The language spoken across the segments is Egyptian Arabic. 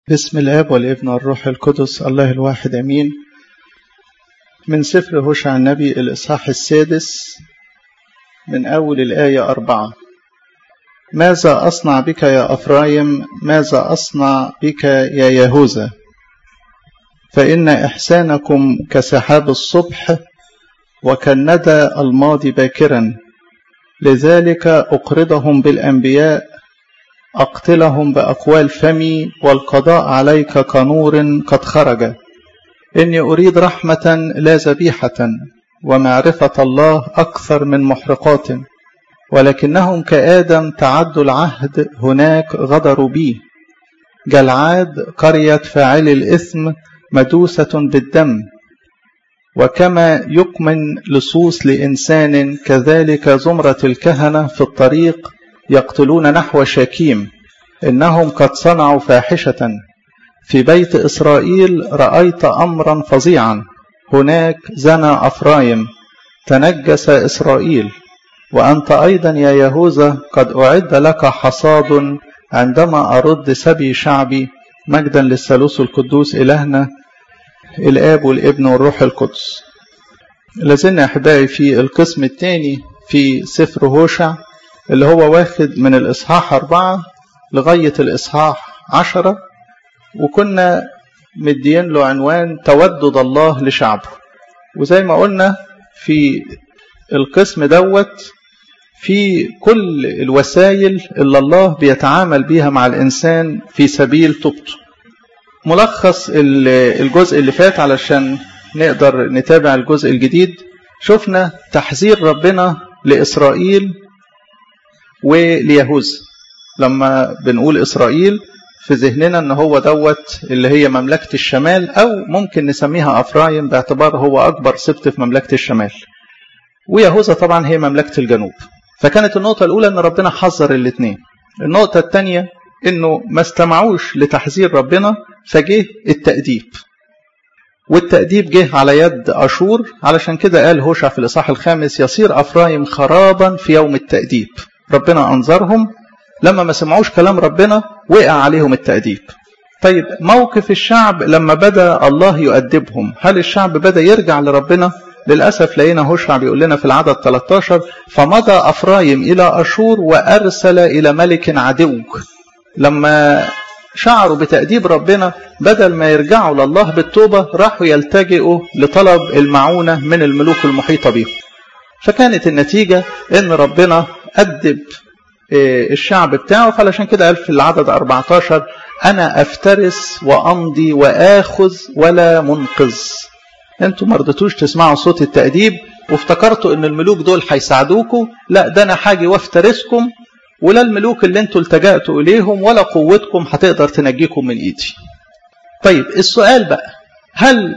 بسم الاب والابن والروح القدس الله الواحد امين من سفر هوشع النبي الاصحاح السادس من اول الايه اربعه ماذا اصنع بك يا افرايم ماذا اصنع بك يا يهوذا فان احسانكم كسحاب الصبح وكالندى الماضي باكرا لذلك اقرضهم بالانبياء أقتلهم بأقوال فمي والقضاء عليك كنور قد خرج إني أريد رحمة لا ذبيحة ومعرفة الله أكثر من محرقات ولكنهم كآدم تعدوا العهد هناك غدروا بي جلعاد قرية فاعل الإثم مدوسة بالدم وكما يكمن لصوص لإنسان كذلك زمرة الكهنة في الطريق يقتلون نحو شاكيم إنهم قد صنعوا فاحشة في بيت إسرائيل رأيت أمرا فظيعا هناك زنى أفرايم تنجس إسرائيل وأنت أيضا يا يهوذا قد أعد لك حصاد عندما أرد سبي شعبي مجدا للثالوث القدوس إلهنا الآب والابن والروح القدس لازلنا أحبائي في القسم الثاني في سفر هوشع اللي هو واخد من الإصحاح أربعة لغاية الإصحاح عشرة وكنا مدين له عنوان تودد الله لشعبه وزي ما قلنا في القسم دوت في كل الوسائل اللي الله بيتعامل بيها مع الإنسان في سبيل توبته ملخص الجزء اللي فات علشان نقدر نتابع الجزء الجديد شفنا تحذير ربنا لإسرائيل وليهوذا لما بنقول إسرائيل في ذهننا ان هو دوت اللي هي مملكة الشمال او ممكن نسميها افرايم باعتبار هو اكبر سبت في مملكة الشمال ويهوذا طبعا هي مملكة الجنوب فكانت النقطة الاولى ان ربنا حذر الاثنين النقطة الثانية انه ما استمعوش لتحذير ربنا فجه التأديب والتأديب جه على يد أشور علشان كده قال هوشع في الإصحاح الخامس يصير أفرايم خرابا في يوم التأديب ربنا أنظرهم لما ما سمعوش كلام ربنا وقع عليهم التأديب طيب موقف الشعب لما بدأ الله يؤدبهم هل الشعب بدأ يرجع لربنا للأسف لقينا هوشع بيقول لنا في العدد 13 فمضى أفرايم إلى أشور وأرسل إلى ملك عدو لما شعروا بتأديب ربنا بدل ما يرجعوا لله بالتوبة راحوا يلتجئوا لطلب المعونة من الملوك المحيطة بهم فكانت النتيجة ان ربنا أدب الشعب بتاعه فعلشان كده قال في العدد 14 أنا أفترس وأمضي وآخذ ولا منقذ انتوا ما رضيتوش تسمعوا صوت التأديب وافتكرتوا ان الملوك دول هيساعدوكوا لا ده انا حاجي وافترسكم ولا الملوك اللي انتوا التجأتوا اليهم ولا قوتكم هتقدر تنجيكم من ايدي طيب السؤال بقى هل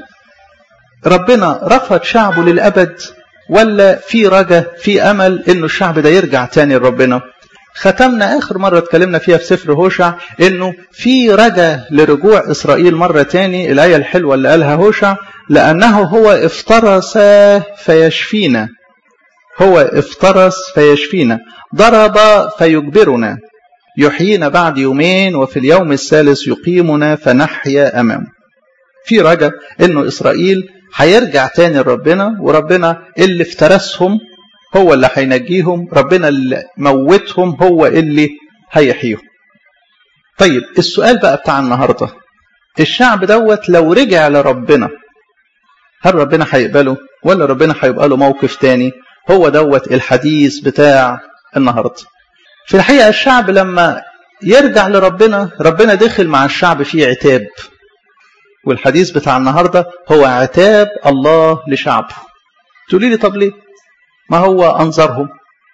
ربنا رفض شعبه للأبد ولا في رجا في أمل انه الشعب ده يرجع تاني لربنا ختمنا آخر مرة اتكلمنا فيها في سفر هوشع إنه في رجا لرجوع إسرائيل مرة تاني الآية الحلوة اللي قالها هوشع لأنه هو افترس فيشفينا هو افترس فيشفينا ضرب فيجبرنا يحيينا بعد يومين وفي اليوم الثالث يقيمنا فنحيا أمامه في رجا إنه إسرائيل هيرجع تاني لربنا وربنا اللي افترسهم هو اللي هينجيهم ربنا اللي موتهم هو اللي هيحييهم طيب السؤال بقى بتاع النهارده الشعب دوت لو رجع لربنا هل ربنا هيقبله ولا ربنا هيبقى له موقف تاني هو دوت الحديث بتاع النهارده في الحقيقه الشعب لما يرجع لربنا ربنا دخل مع الشعب في عتاب والحديث بتاع النهارده هو عتاب الله لشعبه تقولي لي طب ليه ما هو أنظرهم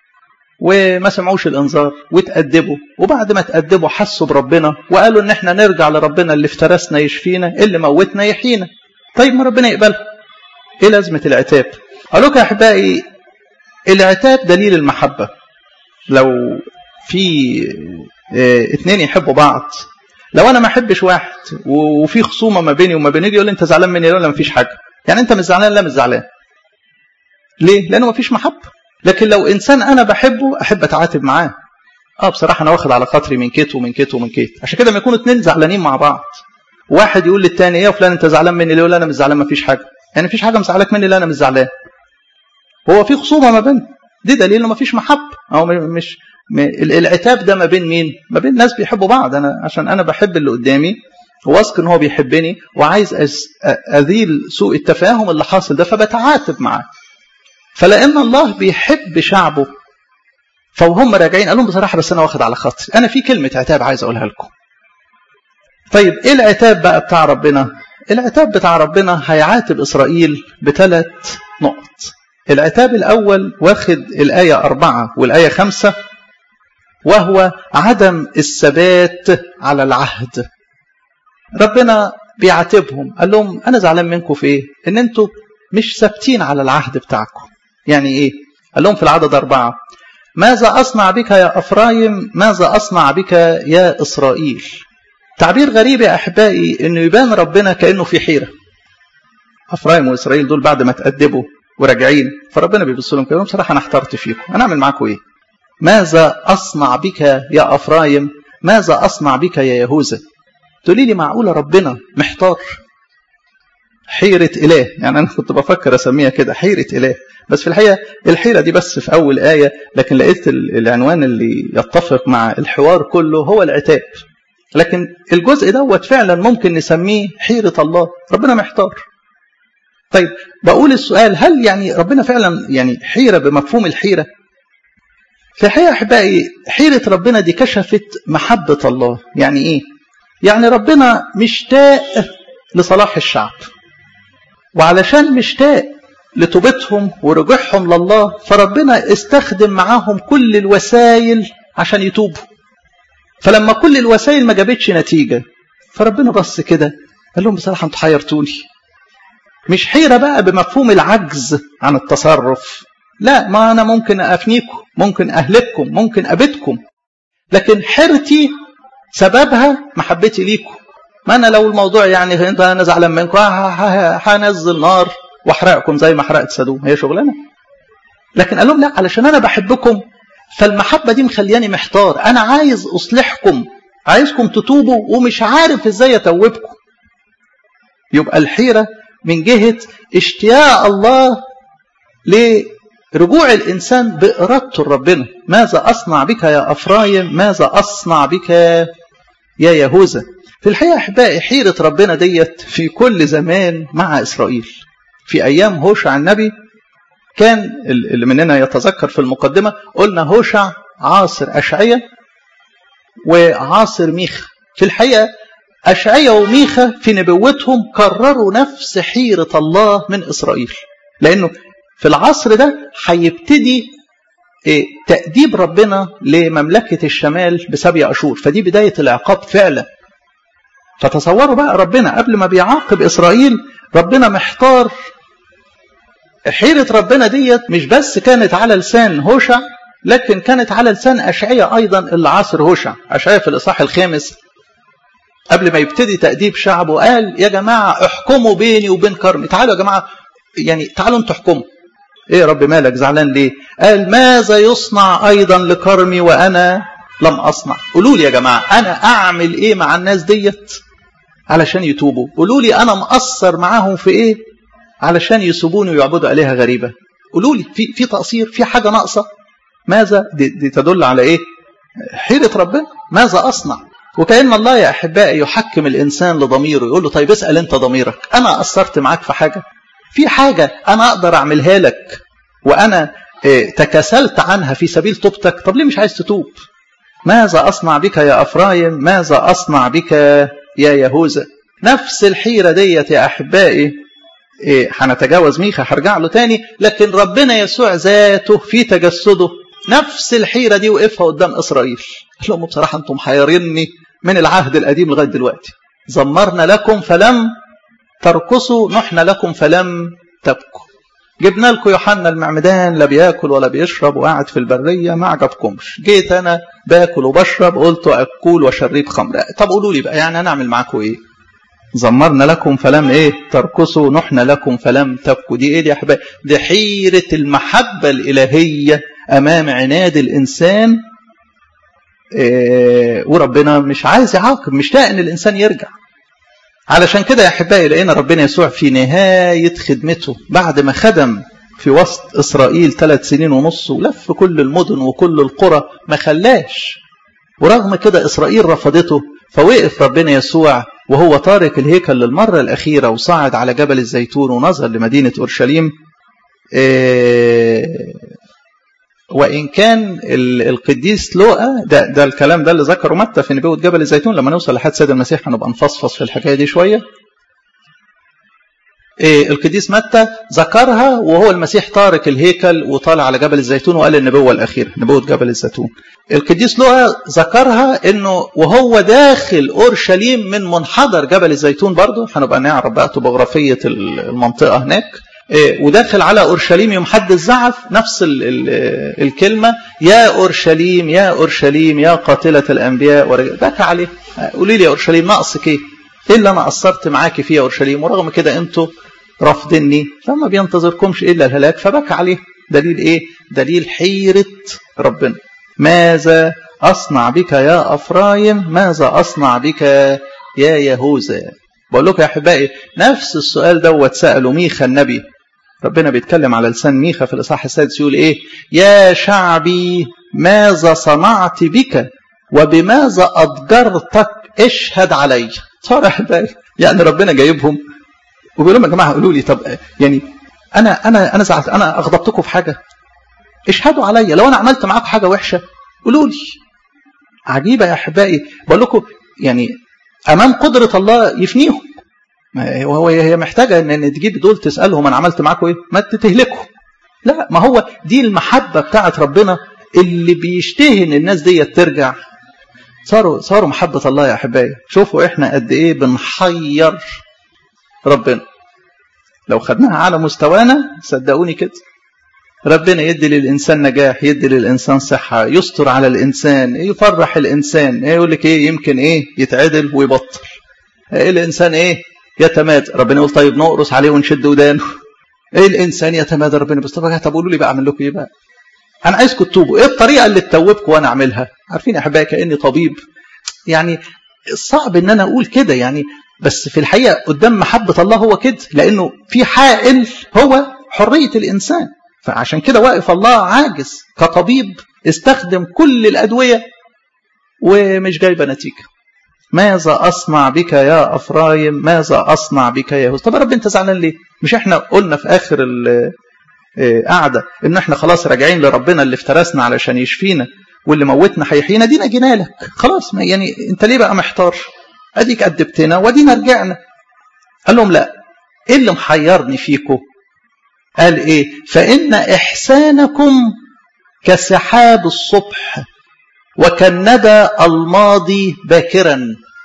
وما سمعوش الانذار وتأدبوا وبعد ما تأدبوا حسوا بربنا وقالوا ان احنا نرجع لربنا اللي افترسنا يشفينا اللي موتنا يحيينا طيب ما ربنا يقبلها ايه لازمة العتاب قالوا يا احبائي العتاب دليل المحبة لو في اه اتنين يحبوا بعض لو انا ما احبش واحد وفي خصومه ما بيني وما بينك يقول لي انت زعلان مني ولا ما فيش حاجه يعني انت مش زعلان لا مش زعلان ليه؟ لأنه مفيش محبة لكن لو إنسان أنا بحبه أحب أتعاتب معاه اه بصراحة أنا واخد على خاطري من كيت ومن كيت ومن كيت عشان كده لما يكونوا اتنين زعلانين مع بعض واحد يقول للتاني ايه يا فلان انت زعلان مني ليه يقول انا مش زعلان ما فيش حاجه يعني مفيش حاجه مزعلك مني لا انا مش زعلان هو في خصومه ما بيننا دي دليل انه ما فيش محبه او مش العتاب ده ما بين مين ما بين ناس بيحبوا بعض انا عشان انا بحب اللي قدامي واثق ان هو بيحبني وعايز اذيل سوء التفاهم اللي حاصل ده فبتعاتب معاه فلان الله بيحب شعبه فوهم راجعين قال لهم بصراحه بس انا واخد على خاطري انا في كلمه عتاب عايز اقولها لكم طيب ايه العتاب بقى بتاع ربنا العتاب بتاع ربنا هيعاتب اسرائيل بثلاث نقط العتاب الاول واخد الايه أربعة والايه خمسة وهو عدم الثبات على العهد ربنا بيعاتبهم قال لهم انا زعلان منكم في ايه ان انتوا مش ثابتين على العهد بتاعكم يعني ايه قال لهم في العدد أربعة ماذا أصنع بك يا أفرايم ماذا أصنع بك يا إسرائيل تعبير غريب يا أحبائي أنه يبان ربنا كأنه في حيرة أفرايم وإسرائيل دول بعد ما تأدبوا وراجعين فربنا بيبص لهم كده بصراحة أنا احترت فيكم أنا أعمل معاكم إيه ماذا أصنع بك يا أفرايم ماذا أصنع بك يا يهوذا تقولي لي معقولة ربنا محتار حيرة إله يعني أنا كنت بفكر أسميها كده حيرة إله بس في الحقيقة الحيرة دي بس في أول آية لكن لقيت العنوان اللي يتفق مع الحوار كله هو العتاب لكن الجزء دوت فعلا ممكن نسميه حيرة الله ربنا محتار طيب بقول السؤال هل يعني ربنا فعلا يعني حيرة بمفهوم الحيرة في الحقيقة أحبائي حيرة ربنا دي كشفت محبة الله يعني إيه يعني ربنا مشتاق لصلاح الشعب وعلشان مشتاق لتوبتهم ورجوعهم لله فربنا استخدم معاهم كل الوسائل عشان يتوبوا فلما كل الوسائل ما جابتش نتيجة فربنا بص كده قال لهم بصراحة انتوا حيرتوني مش حيرة بقى بمفهوم العجز عن التصرف لا ما أنا ممكن أفنيكم ممكن أهلككم ممكن أبدكم لكن حيرتي سببها محبتي ليكم ما أنا لو الموضوع يعني انت أنا زعلان منكم هنزل نار واحرقكم زي ما حرقت سدوم هي شغلانه لكن قال لهم لا علشان انا بحبكم فالمحبه دي مخلياني محتار انا عايز اصلحكم عايزكم تتوبوا ومش عارف ازاي اتوبكم يبقى الحيره من جهه اشتياق الله لرجوع الانسان بارادته لربنا ماذا اصنع بك يا افرايم ماذا اصنع بك يا يهوذا في الحقيقه احبائي حيره ربنا ديت في كل زمان مع اسرائيل في أيام هوشع النبي كان اللي مننا يتذكر في المقدمة قلنا هوشع عاصر أشعية وعاصر ميخا في الحقيقة أشعية وميخا في نبوتهم كرروا نفس حيرة الله من إسرائيل لأنه في العصر ده هيبتدي تأديب ربنا لمملكة الشمال بسبع أشهر فدي بداية العقاب فعلا فتصوروا بقى ربنا قبل ما بيعاقب إسرائيل ربنا محتار حيرة ربنا ديت مش بس كانت على لسان هوشع لكن كانت على لسان أشعية أيضا اللي عاصر هوشع أشعية في الإصحاح الخامس قبل ما يبتدي تأديب شعبه قال يا جماعة احكموا بيني وبين كرمي تعالوا يا جماعة يعني تعالوا انتوا احكموا ايه يا رب مالك زعلان ليه قال ماذا يصنع أيضا لكرمي وأنا لم أصنع قولوا لي يا جماعة أنا أعمل إيه مع الناس ديت علشان يتوبوا قولوا لي أنا مقصر معاهم في إيه علشان يسيبوني ويعبدوا آلهة غريبة قولوا لي في في تقصير في حاجة ناقصة ماذا دي, دي تدل على إيه حيرة ربنا ماذا أصنع وكأن الله يا أحبائي يحكم الإنسان لضميره يقول له طيب اسأل أنت ضميرك أنا قصرت معاك في حاجة في حاجة أنا أقدر أعملها لك وأنا تكاسلت عنها في سبيل توبتك طب ليه مش عايز تتوب ماذا أصنع بك يا أفرايم ماذا أصنع بك يا يهوذا نفس الحيرة ديت يا أحبائي إيه هنتجاوز ميخا هرجع له تاني لكن ربنا يسوع ذاته في تجسده نفس الحيرة دي وقفها قدام إسرائيل قال لهم بصراحة أنتم محيريني من العهد القديم لغاية دلوقتي زمرنا لكم فلم ترقصوا نحن لكم فلم تبكوا جبنا لكم يوحنا المعمدان لا بياكل ولا بيشرب وقاعد في البرية ما عجبكمش جيت أنا باكل وبشرب قلت أكل وشريب خمر طب قولوا لي بقى يعني أنا أعمل معاكم إيه زمرنا لكم فلم ايه ترقصوا نحن لكم فلم تبكوا دي ايه دي يا احبائي دي حيره المحبه الالهيه امام عناد الانسان إيه وربنا مش عايز يعاقب مشتاق ان الانسان يرجع علشان كده يا احبائي لقينا ربنا يسوع في نهايه خدمته بعد ما خدم في وسط اسرائيل ثلاث سنين ونص ولف كل المدن وكل القرى ما خلاش ورغم كده اسرائيل رفضته فوقف ربنا يسوع وهو تارك الهيكل للمره الاخيره وصعد على جبل الزيتون ونظر لمدينه اورشليم إيه وان كان القديس لوقا ده, ده الكلام ده اللي ذكره متى في نبوه جبل الزيتون لما نوصل لحد سيد المسيح هنبقى نفصفص في الحكايه دي شويه إيه القديس متى ذكرها وهو المسيح تارك الهيكل وطالع على جبل الزيتون وقال النبوه الاخيره نبوه جبل الزيتون القديس لوقا ذكرها انه وهو داخل اورشليم من منحدر جبل الزيتون برضه هنبقى نعرف بقى طبوغرافيه المنطقه هناك وداخل على اورشليم يوم حد الزعف نفس ال ال الكلمه يا اورشليم يا اورشليم يا قاتله الانبياء بكى عليه قولي لي يا اورشليم ناقصك ايه؟ ايه اللي انا قصرت معاكي فيه يا اورشليم ورغم كده انتوا رافضني فما بينتظركمش الا الهلاك فبكى عليه دليل ايه؟ دليل حيره ربنا ماذا اصنع بك يا افرايم ماذا اصنع بك يا يهوذا بقول لكم يا احبائي نفس السؤال دوت ساله ميخا النبي ربنا بيتكلم على لسان ميخا في الاصحاح السادس يقول ايه يا شعبي ماذا صنعت بك وبماذا اضجرتك اشهد علي صار يا احبائي يعني ربنا جايبهم وبيقول لهم يا جماعه قولوا لي طب يعني انا انا انا زعلت انا اغضبتكم في حاجه اشهدوا عليا لو انا عملت معاكم حاجه وحشه قولوا لي عجيبه يا احبائي بقول لكم يعني امام قدره الله يفنيهم وهو هي محتاجه ان تجيب دول تسالهم انا عملت معاكم ايه ما تهلكوا لا ما هو دي المحبه بتاعت ربنا اللي بيشتهي ان الناس دي ترجع صاروا صاروا محبه الله يا احبائي شوفوا احنا قد ايه بنحير ربنا لو خدناها على مستوانا صدقوني كده ربنا يدي للإنسان نجاح يدي للإنسان صحة يستر على الإنسان يفرح الإنسان يقول لك إيه يمكن إيه يتعدل ويبطل إيه الإنسان إيه يتمادى ربنا يقول طيب نقرص عليه ونشد ودانه إيه الإنسان يتمادى ربنا بس طب طب قولوا لي بقى أعمل لكم إيه بقى أنا عايزكم تتوبوا إيه الطريقة اللي تتوبكم وأنا أعملها عارفين يا أحبائي كأني طبيب يعني صعب إن أنا أقول كده يعني بس في الحقيقة قدام محبة الله هو كده لأنه في حائل هو حرية الإنسان فعشان كده واقف الله عاجز كطبيب استخدم كل الأدوية ومش جايبة نتيجة ماذا أصنع بك يا أفرايم ماذا أصنع بك يا هوز طب يا رب أنت زعلان ليه مش إحنا قلنا في آخر القعدة إن إحنا خلاص راجعين لربنا اللي افترسنا علشان يشفينا واللي موتنا هيحيينا دينا جينا لك خلاص ما يعني أنت ليه بقى محتار أديك أدبتنا ودينا رجعنا قال لهم لا إيه اللي محيرني فيكم قال ايه فان احسانكم كسحاب الصبح وكالندى الماضي باكرا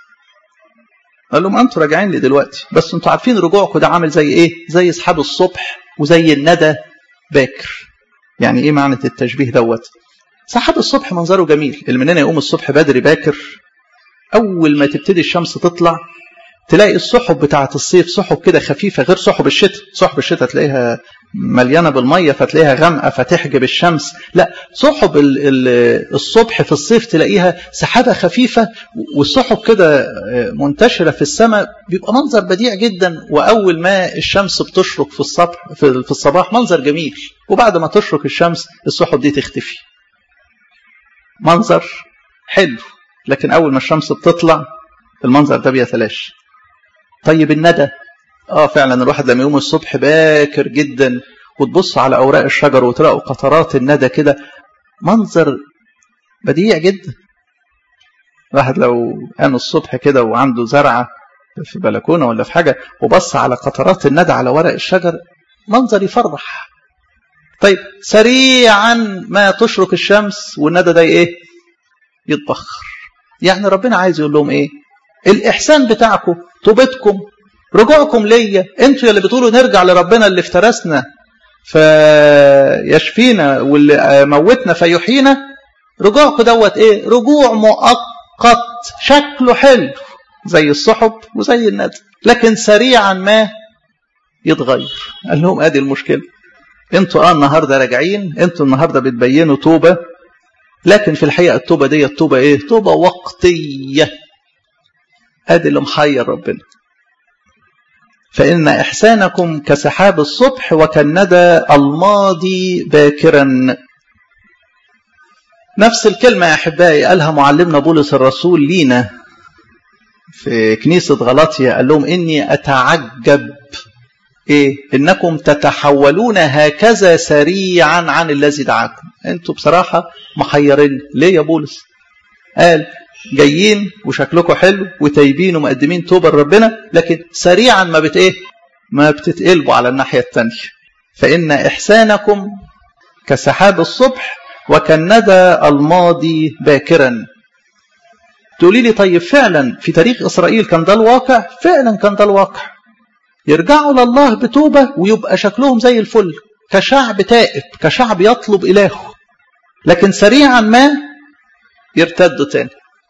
قال لهم انتوا راجعين لي دلوقتي بس انتوا عارفين رجوعكم ده عامل زي ايه زي سحاب الصبح وزي الندى باكر يعني ايه معنى التشبيه دوت سحاب الصبح منظره جميل المنين يقوم الصبح بدري باكر اول ما تبتدي الشمس تطلع تلاقي السحب بتاعة الصيف سحب كده خفيفة غير سحب الشتاء سحب الشتاء تلاقيها مليانة بالمية فتلاقيها غامقة فتحجب الشمس لا سحب الصبح في الصيف تلاقيها سحابة خفيفة والسحب كده منتشرة في السماء بيبقى منظر بديع جدا وأول ما الشمس بتشرق في الصبح في الصباح منظر جميل وبعد ما تشرق الشمس السحب دي تختفي منظر حلو لكن أول ما الشمس بتطلع المنظر ده بيتلاشى طيب الندى اه فعلا الواحد لما يقوم الصبح باكر جدا وتبص على اوراق الشجر وتلاقوا قطرات الندى كده منظر بديع جدا الواحد لو قام الصبح كده وعنده زرعه في بلكونه ولا في حاجه وبص على قطرات الندى على ورق الشجر منظر يفرح طيب سريعا ما تشرق الشمس والندى ده ايه يتبخر يعني ربنا عايز يقول لهم ايه الاحسان بتاعكم توبتكم رجوعكم ليا انتوا اللي بتقولوا نرجع لربنا اللي افترسنا فيشفينا واللي موتنا فيحيينا رجوعكم دوت ايه رجوع مؤقت شكله حلو زي السحب وزي الندى لكن سريعا ما يتغير قال لهم ادي المشكله انتوا اه النهارده راجعين انتوا النهارده بتبينوا توبه لكن في الحقيقه التوبه دي التوبه ايه توبه وقتيه ادي اللي محير ربنا فإن إحسانكم كسحاب الصبح وكالندى الماضي باكرا نفس الكلمة يا أحبائي قالها معلمنا بولس الرسول لينا في كنيسة غلطية قال لهم إني أتعجب إيه إنكم تتحولون هكذا سريعا عن الذي دعاكم أنتوا بصراحة محيرين ليه يا بولس قال جايين وشكلكم حلو وتايبين ومقدمين توبة لربنا لكن سريعا ما بت إيه ما بتتقلبوا على الناحية التانية فإن إحسانكم كسحاب الصبح وكالندى الماضي باكرا تقولي لي طيب فعلا في تاريخ إسرائيل كان ده الواقع فعلا كان ده الواقع يرجعوا لله بتوبة ويبقى شكلهم زي الفل كشعب تائب كشعب يطلب إلهه لكن سريعا ما يرتدوا تاني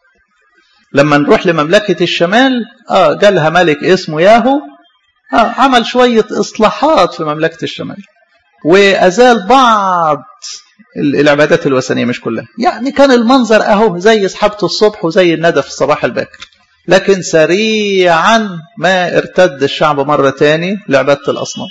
لما نروح لمملكة الشمال آه جالها ملك اسمه ياهو آه عمل شوية إصلاحات في مملكة الشمال وأزال بعض العبادات الوثنية مش كلها يعني كان المنظر أهو زي سحابة الصبح وزي الندى في الصباح الباكر لكن سريعا ما ارتد الشعب مرة تاني لعبادة الأصنام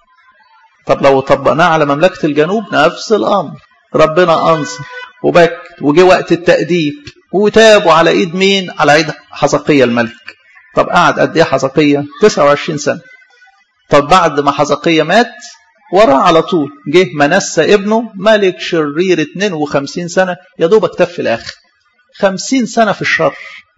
طب لو طبقناه على مملكة الجنوب نفس الأمر ربنا أنصر وبكت وجه وقت التأديب وتابوا على إيد مين على إيد حزقية الملك طب قعد قد إيه حزقية 29 سنة طب بعد ما حزقية مات وراه على طول جه منسى ابنه ملك شرير 52 سنة يا دوب اكتف في الآخر 50 سنة في الشر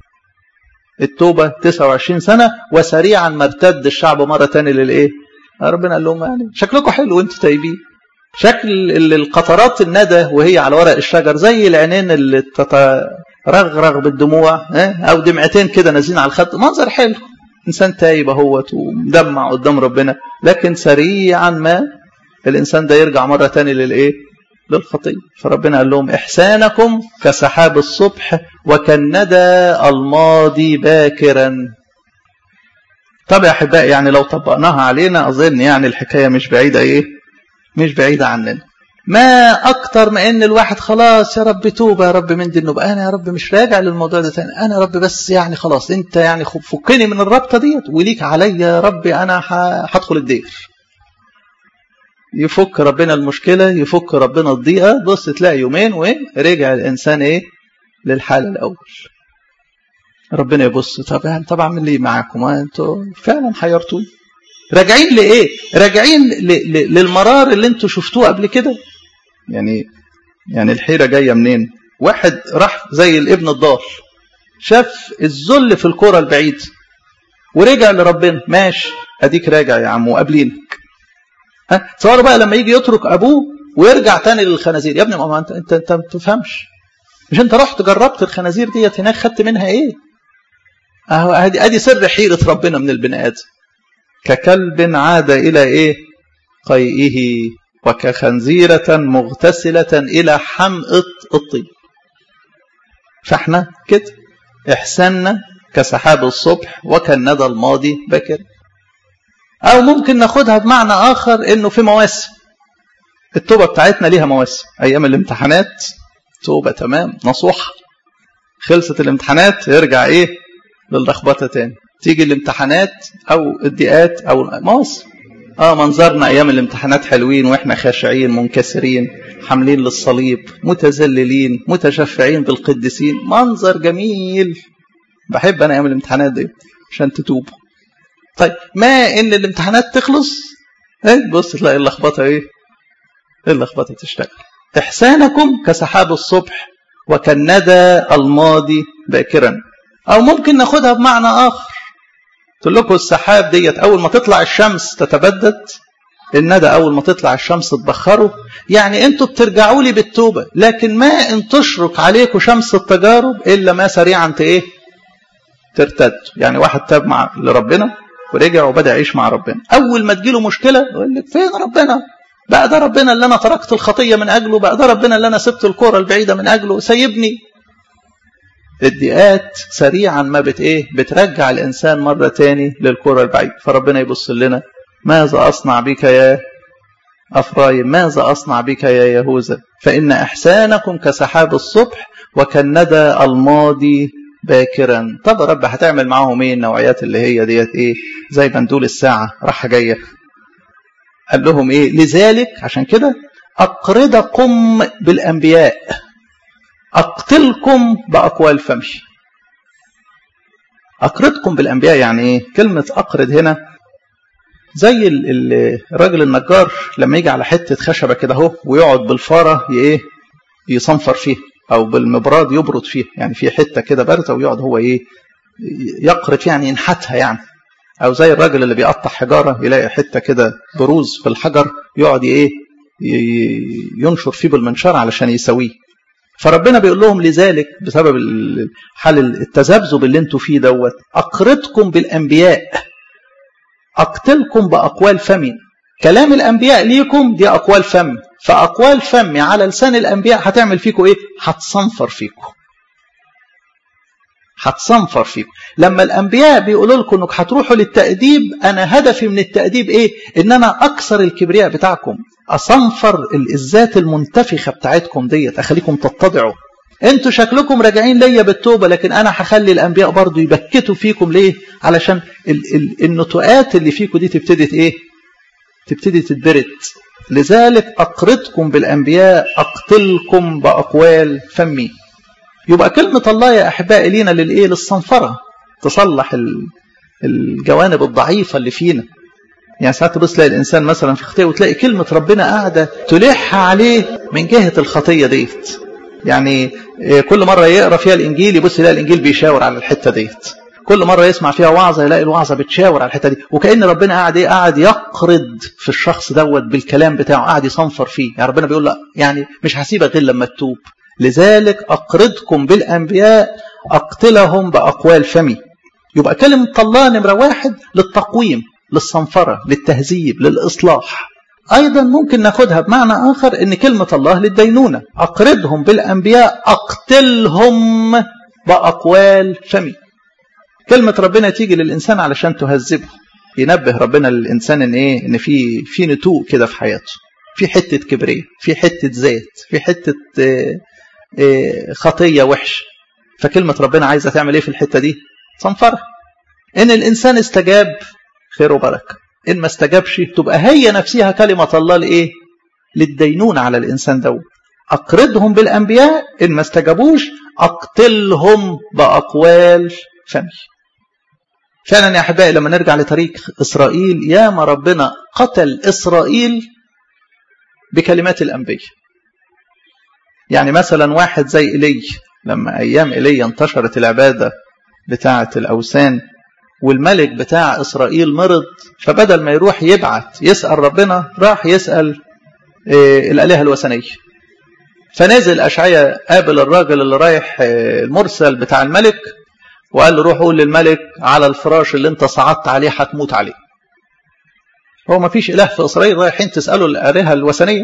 التوبة 29 سنة وسريعا ما ارتد الشعب مرة تاني للإيه ربنا قال لهم يعني شكلكم حلو وانتوا تايبين شكل القطرات الندى وهي على ورق الشجر زي العينين اللي تترغرغ بالدموع او دمعتين كده نازلين على الخد منظر حلو انسان تايب اهوت ومدمع قدام ربنا لكن سريعا ما الانسان ده يرجع مره تاني للايه للخطيه فربنا قال لهم احسانكم كسحاب الصبح وكالندى الماضي باكرا طب يا احبائي يعني لو طبقناها علينا اظن يعني الحكايه مش بعيده ايه مش بعيده عننا ما اكتر ما ان الواحد خلاص يا رب توبه يا رب من دي النوبه انا يا رب مش راجع للموضوع ده تاني انا يا رب بس يعني خلاص انت يعني فكني من الرابطه ديت وليك عليا يا رب انا هدخل الدير يفك ربنا المشكله يفك ربنا الضيقه بص تلاقي يومين ورجع الانسان ايه للحال الاول ربنا يبص طب يعني طب اعمل ايه معاكم انتوا فعلا حيرتوني راجعين لايه راجعين للمرار اللي انتوا شفتوه قبل كده يعني يعني الحيره جايه منين واحد راح زي الابن الضال شاف الذل في الكره البعيد ورجع لربنا ماشي اديك راجع يا عم وقابلينك ها تصور بقى لما يجي يترك ابوه ويرجع تاني للخنازير يا ابني ما انت انت انت ما بتفهمش مش انت رحت جربت الخنازير ديت هناك خدت منها ايه اهو ادي ادي سر حيره ربنا من البني ادم ككلب عاد الى ايه قيئه وكخنزيرة مغتسلة إلى حمقة الطين فاحنا كده إحساننا كسحاب الصبح وكالندى الماضي بكر أو ممكن ناخدها بمعنى آخر إنه في مواسم التوبة بتاعتنا ليها مواسم أيام الامتحانات توبة تمام نصوحة خلصت الامتحانات يرجع إيه للخبطة تاني تيجي الامتحانات أو الضيقات أو مواسم اه منظرنا ايام الامتحانات حلوين واحنا خاشعين منكسرين حاملين للصليب متذللين متشفعين بالقديسين منظر جميل بحب انا ايام الامتحانات دي عشان تتوبوا طيب ما ان الامتحانات تخلص ايه بص تلاقي اللخبطه ايه اللخبطه تشتغل احسانكم كسحاب الصبح وكالندى الماضي باكرا او ممكن ناخدها بمعنى اخر قلت لكم السحاب ديت اول ما تطلع الشمس تتبدد الندى اول ما تطلع الشمس تبخره يعني انتوا بترجعوا لي بالتوبه لكن ما ان تشرق عليكم شمس التجارب الا ما سريعا ايه ترتد يعني واحد تاب مع لربنا ورجع وبدا يعيش مع ربنا اول ما تجيله مشكله يقول لك فين ربنا بقى ده ربنا اللي انا تركت الخطيه من اجله بقى ده ربنا اللي انا سبت الكره البعيده من اجله سيبني الضيقات سريعا ما بت ايه بترجع الانسان مره تاني للكره البعيد فربنا يبص لنا ماذا اصنع بك يا افرايم ماذا اصنع بك يا يهوذا فان احسانكم كسحاب الصبح وكالندى الماضي باكرا طب يا رب هتعمل معاهم ايه النوعيات اللي هي ديت ايه زي بندول الساعة راحة جاية قال لهم ايه لذلك عشان كده أقرضكم بالأنبياء أقتلكم بأقوال فمي أقرضكم بالأنبياء يعني ايه كلمة أقرض هنا زي الراجل النجار لما يجي على حتة خشبة كده اهو ويقعد بالفارة ايه يصنفر فيها او بالمبراد يبرد فيها يعني في حته كده بارزه ويقعد هو ايه يقرط فيها يعني ينحتها يعني او زي الراجل اللي بيقطع حجاره يلاقي حته كده بروز في الحجر يقعد ايه ينشر فيه بالمنشار علشان يسويه فربنا بيقول لهم لذلك بسبب حال التذبذب اللي انتوا فيه دوت اقرضكم بالانبياء اقتلكم باقوال فمي كلام الانبياء ليكم دي اقوال فم فاقوال فمي على لسان الانبياء هتعمل فيكم ايه هتصنفر فيكم هتصنفر فيكم لما الانبياء بيقولوا لكم انك هتروحوا للتاديب انا هدفي من التاديب ايه ان انا اكسر الكبرياء بتاعكم اصنفر الذات المنتفخه بتاعتكم ديت اخليكم تتضعوا انتوا شكلكم راجعين ليا بالتوبه لكن انا هخلي الانبياء برضو يبكتوا فيكم ليه علشان ال ال النتوءات اللي فيكم دي تبتدي ايه تبتدي تتبرد لذلك أقرضكم بالأنبياء أقتلكم بأقوال فمي يبقى كلمة الله يا أحبائي لينا للإيه للصنفرة تصلح الجوانب الضعيفة اللي فينا يعني ساعات تبص تلاقي الإنسان مثلا في خطية وتلاقي كلمة ربنا قاعدة تلح عليه من جهة الخطية ديت يعني كل مرة يقرأ فيها الإنجيل يبص يلاقي الإنجيل بيشاور على الحتة ديت كل مرة يسمع فيها وعظة يلاقي الوعظة بتشاور على الحتة دي وكأن ربنا قاعد ايه قاعد يقرض في الشخص دوت بالكلام بتاعه قاعد يصنفر فيه يعني ربنا بيقول لا يعني مش هسيبك غير لما تتوب لذلك أقرضكم بالأنبياء أقتلهم بأقوال فمي يبقى كلمة الله نمرة واحد للتقويم للصنفرة للتهذيب للإصلاح أيضا ممكن ناخدها بمعنى آخر أن كلمة الله للدينونة أقرضهم بالأنبياء أقتلهم بأقوال فمي كلمة ربنا تيجي للإنسان علشان تهذبه ينبه ربنا للإنسان إن إيه إن في في نتوء كده في حياته في حتة كبرية في حتة ذات في حتة إيه إيه خطية وحش فكلمة ربنا عايزة تعمل إيه في الحتة دي صنفرها إن الإنسان استجاب خير وبركة إن ما استجابش تبقى هي نفسها كلمة الله لإيه للدينون على الإنسان دوت أقرضهم بالأنبياء إن ما استجابوش أقتلهم بأقوال فمي فعلا يا أحبائي لما نرجع لتاريخ إسرائيل يا ما ربنا قتل إسرائيل بكلمات الأنبياء يعني مثلا واحد زي إلي لما أيام إلي انتشرت العبادة بتاعة الأوثان والملك بتاع إسرائيل مرض فبدل ما يروح يبعت يسأل ربنا راح يسأل الآلهة الوثنية فنزل أشعيا قابل الراجل اللي رايح المرسل بتاع الملك وقال له روح قول للملك على الفراش اللي انت صعدت عليه هتموت عليه هو ما فيش إله في إسرائيل رايحين تسألوا الآلهة الوثنية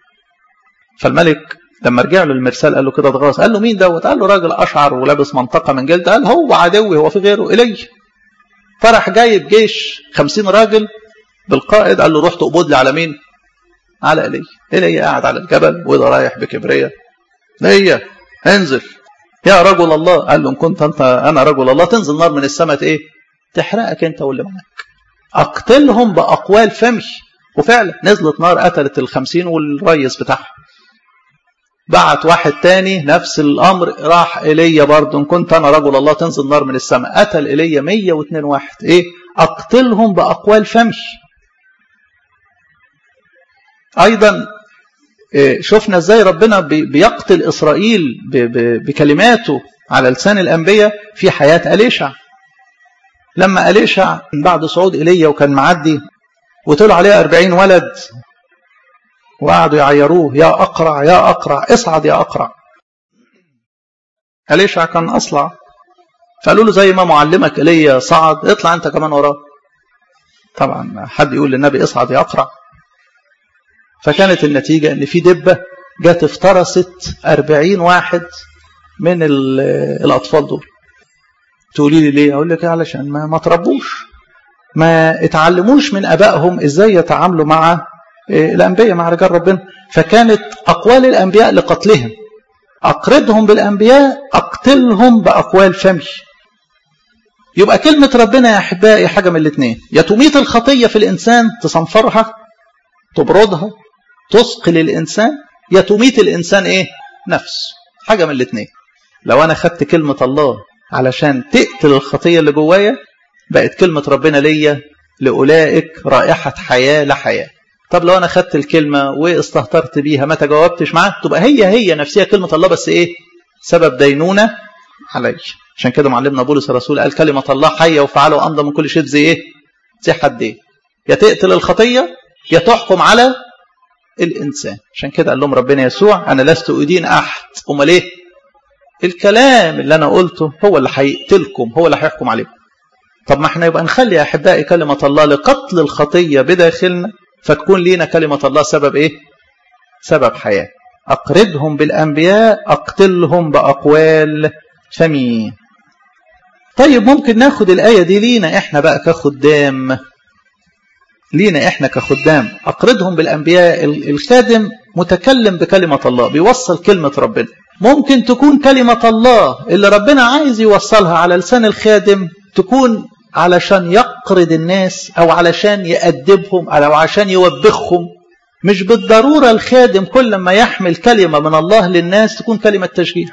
فالملك لما رجع له المرسال قال له كده اتغاظ قال له مين دوت قال له راجل أشعر ولابس منطقة من جلد قال هو عدوي هو في غيره إلي فرح جايب جيش خمسين راجل بالقائد قال له روح تقبض لي على مين على إلي إلي قاعد على الجبل وده رايح بكبرية ليا انزل يا رجل الله قال له ان كنت انت انا رجل الله تنزل نار من السماء ايه تحرقك انت واللي معاك اقتلهم باقوال فمي وفعلا نزلت نار قتلت الخمسين والريس بتاعهم بعت واحد تاني نفس الامر راح ايليا برضه ان كنت انا رجل الله تنزل نار من السماء قتل ايليا 102 واحد ايه اقتلهم باقوال فمي ايضا شفنا ازاي ربنا بيقتل اسرائيل بكلماته على لسان الانبياء في حياه اليشع لما اليشع بعد صعود ايليا وكان معدي وطلع عليه أربعين ولد وقعدوا يعيروه يا اقرع يا اقرع اصعد يا اقرع اليشع كان اصلع فقالوا له زي ما معلمك ايليا صعد اطلع انت كمان وراه طبعا حد يقول للنبي اصعد يا اقرع فكانت النتيجة ان في دبة جت افترست أربعين واحد من الأطفال دول تقولي لي ليه أقول لك علشان ما, ما تربوش ما اتعلموش من أبائهم إزاي يتعاملوا مع الأنبياء مع رجال ربنا فكانت أقوال الأنبياء لقتلهم أقرضهم بالأنبياء أقتلهم بأقوال فمي يبقى كلمة ربنا يا أحبائي حاجة من الاثنين يا تميت الخطية في الإنسان تصنفرها تبردها تثقل الإنسان يا تميت الإنسان إيه نفس حاجة من الاثنين لو أنا خدت كلمة الله علشان تقتل الخطية اللي جوايا بقت كلمة ربنا ليا لأولئك رائحة حياة لا حياة طب لو أنا خدت الكلمة واستهترت بيها ما تجاوبتش معاها تبقى هي هي نفسها كلمة الله بس إيه سبب دينونة علي عشان كده معلمنا بولس الرسول قال كلمة الله حية وفعالة وأمضى من كل شيء زي إيه زي حد إيه يا تقتل الخطية يا تحكم على الإنسان عشان كده قال لهم ربنا يسوع أنا لست أدين أحد أمال إيه الكلام اللي أنا قلته هو اللي هيقتلكم هو اللي هيحكم عليكم طب ما احنا يبقى نخلي يا أحبائي كلمة الله لقتل الخطية بداخلنا فتكون لينا كلمة الله سبب إيه سبب حياة أقرضهم بالأنبياء أقتلهم بأقوال فمي طيب ممكن ناخد الآية دي لينا إحنا بقى كخدام لينا إحنا كخدام أقرضهم بالأنبياء الخادم متكلم بكلمة الله بيوصل كلمة ربنا ممكن تكون كلمة الله اللي ربنا عايز يوصلها على لسان الخادم تكون علشان يقرض الناس أو علشان يأدبهم أو عشان يوبخهم مش بالضرورة الخادم كل ما يحمل كلمة من الله للناس تكون كلمة تشجيع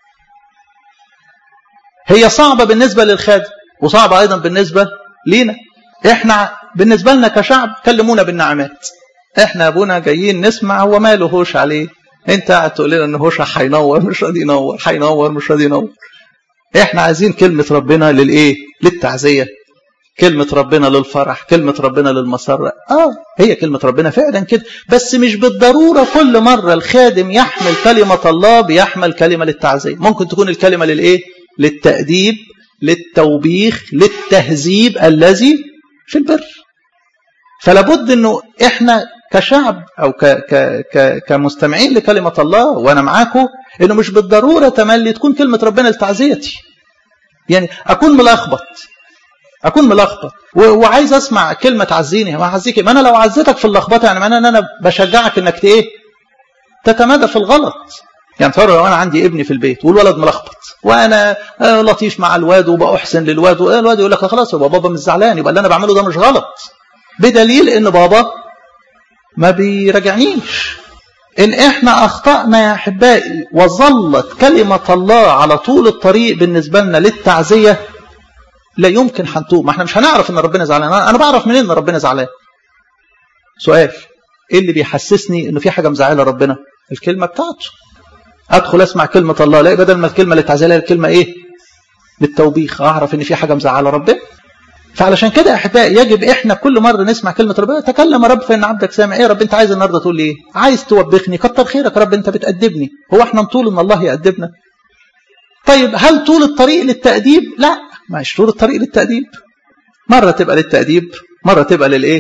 هي صعبة بالنسبة للخادم وصعبة أيضا بالنسبة لينا احنا بالنسبة لنا كشعب كلمونا بالنعمات احنا ابونا جايين نسمع هو ماله هوش عليه انت قاعد تقول لنا ان هوش هينور مش راضي ينور هينور مش راضي ينور احنا عايزين كلمة ربنا للايه للتعزية كلمة ربنا للفرح كلمة ربنا للمسرة اه هي كلمة ربنا فعلا كده بس مش بالضرورة كل مرة الخادم يحمل كلمة الله بيحمل كلمة للتعزية ممكن تكون الكلمة للايه للتأديب للتوبيخ للتهذيب الذي في البر فلابد انه احنا كشعب او ك ك ك كمستمعين لكلمه الله وانا معاكم انه مش بالضروره تملي تكون كلمه ربنا لتعزيتي يعني اكون ملخبط اكون ملخبط وعايز اسمع كلمه تعزيني ما اعزيك ما انا لو عزيتك في اللخبطه يعني معناه ان انا بشجعك انك ايه تتمادى في الغلط يعني تصور لو انا عندي ابني في البيت والولد ملخبط وانا لطيف مع الواد وبأحسن للواد الواد يقول لك خلاص يبقى بابا مش زعلان يبقى اللي انا بعمله ده مش غلط بدليل ان بابا ما بيراجعنيش ان احنا اخطأنا يا احبائي وظلت كلمة الله على طول الطريق بالنسبة لنا للتعزية لا يمكن هنتوب ما احنا مش هنعرف ان ربنا زعلان انا بعرف منين ان ربنا زعلان سؤال ايه اللي بيحسسني انه في حاجة مزعلة ربنا الكلمة بتاعته ادخل اسمع كلمة الله لا بدل ما الكلمة للتعزية الكلمة ايه للتوبيخ اعرف ان في حاجة مزعلة ربنا فعلشان كده يا احبائي يجب احنا كل مره نسمع كلمه ربنا تكلم يا رب فان عبدك سامع ايه يا رب انت عايز النهارده تقول لي ايه عايز توبخني كتر خيرك يا رب انت بتأدبني هو احنا نطول ان الله يأدبنا طيب هل طول الطريق للتأديب لا مش طول الطريق للتأديب مره تبقى للتأديب مره تبقى للايه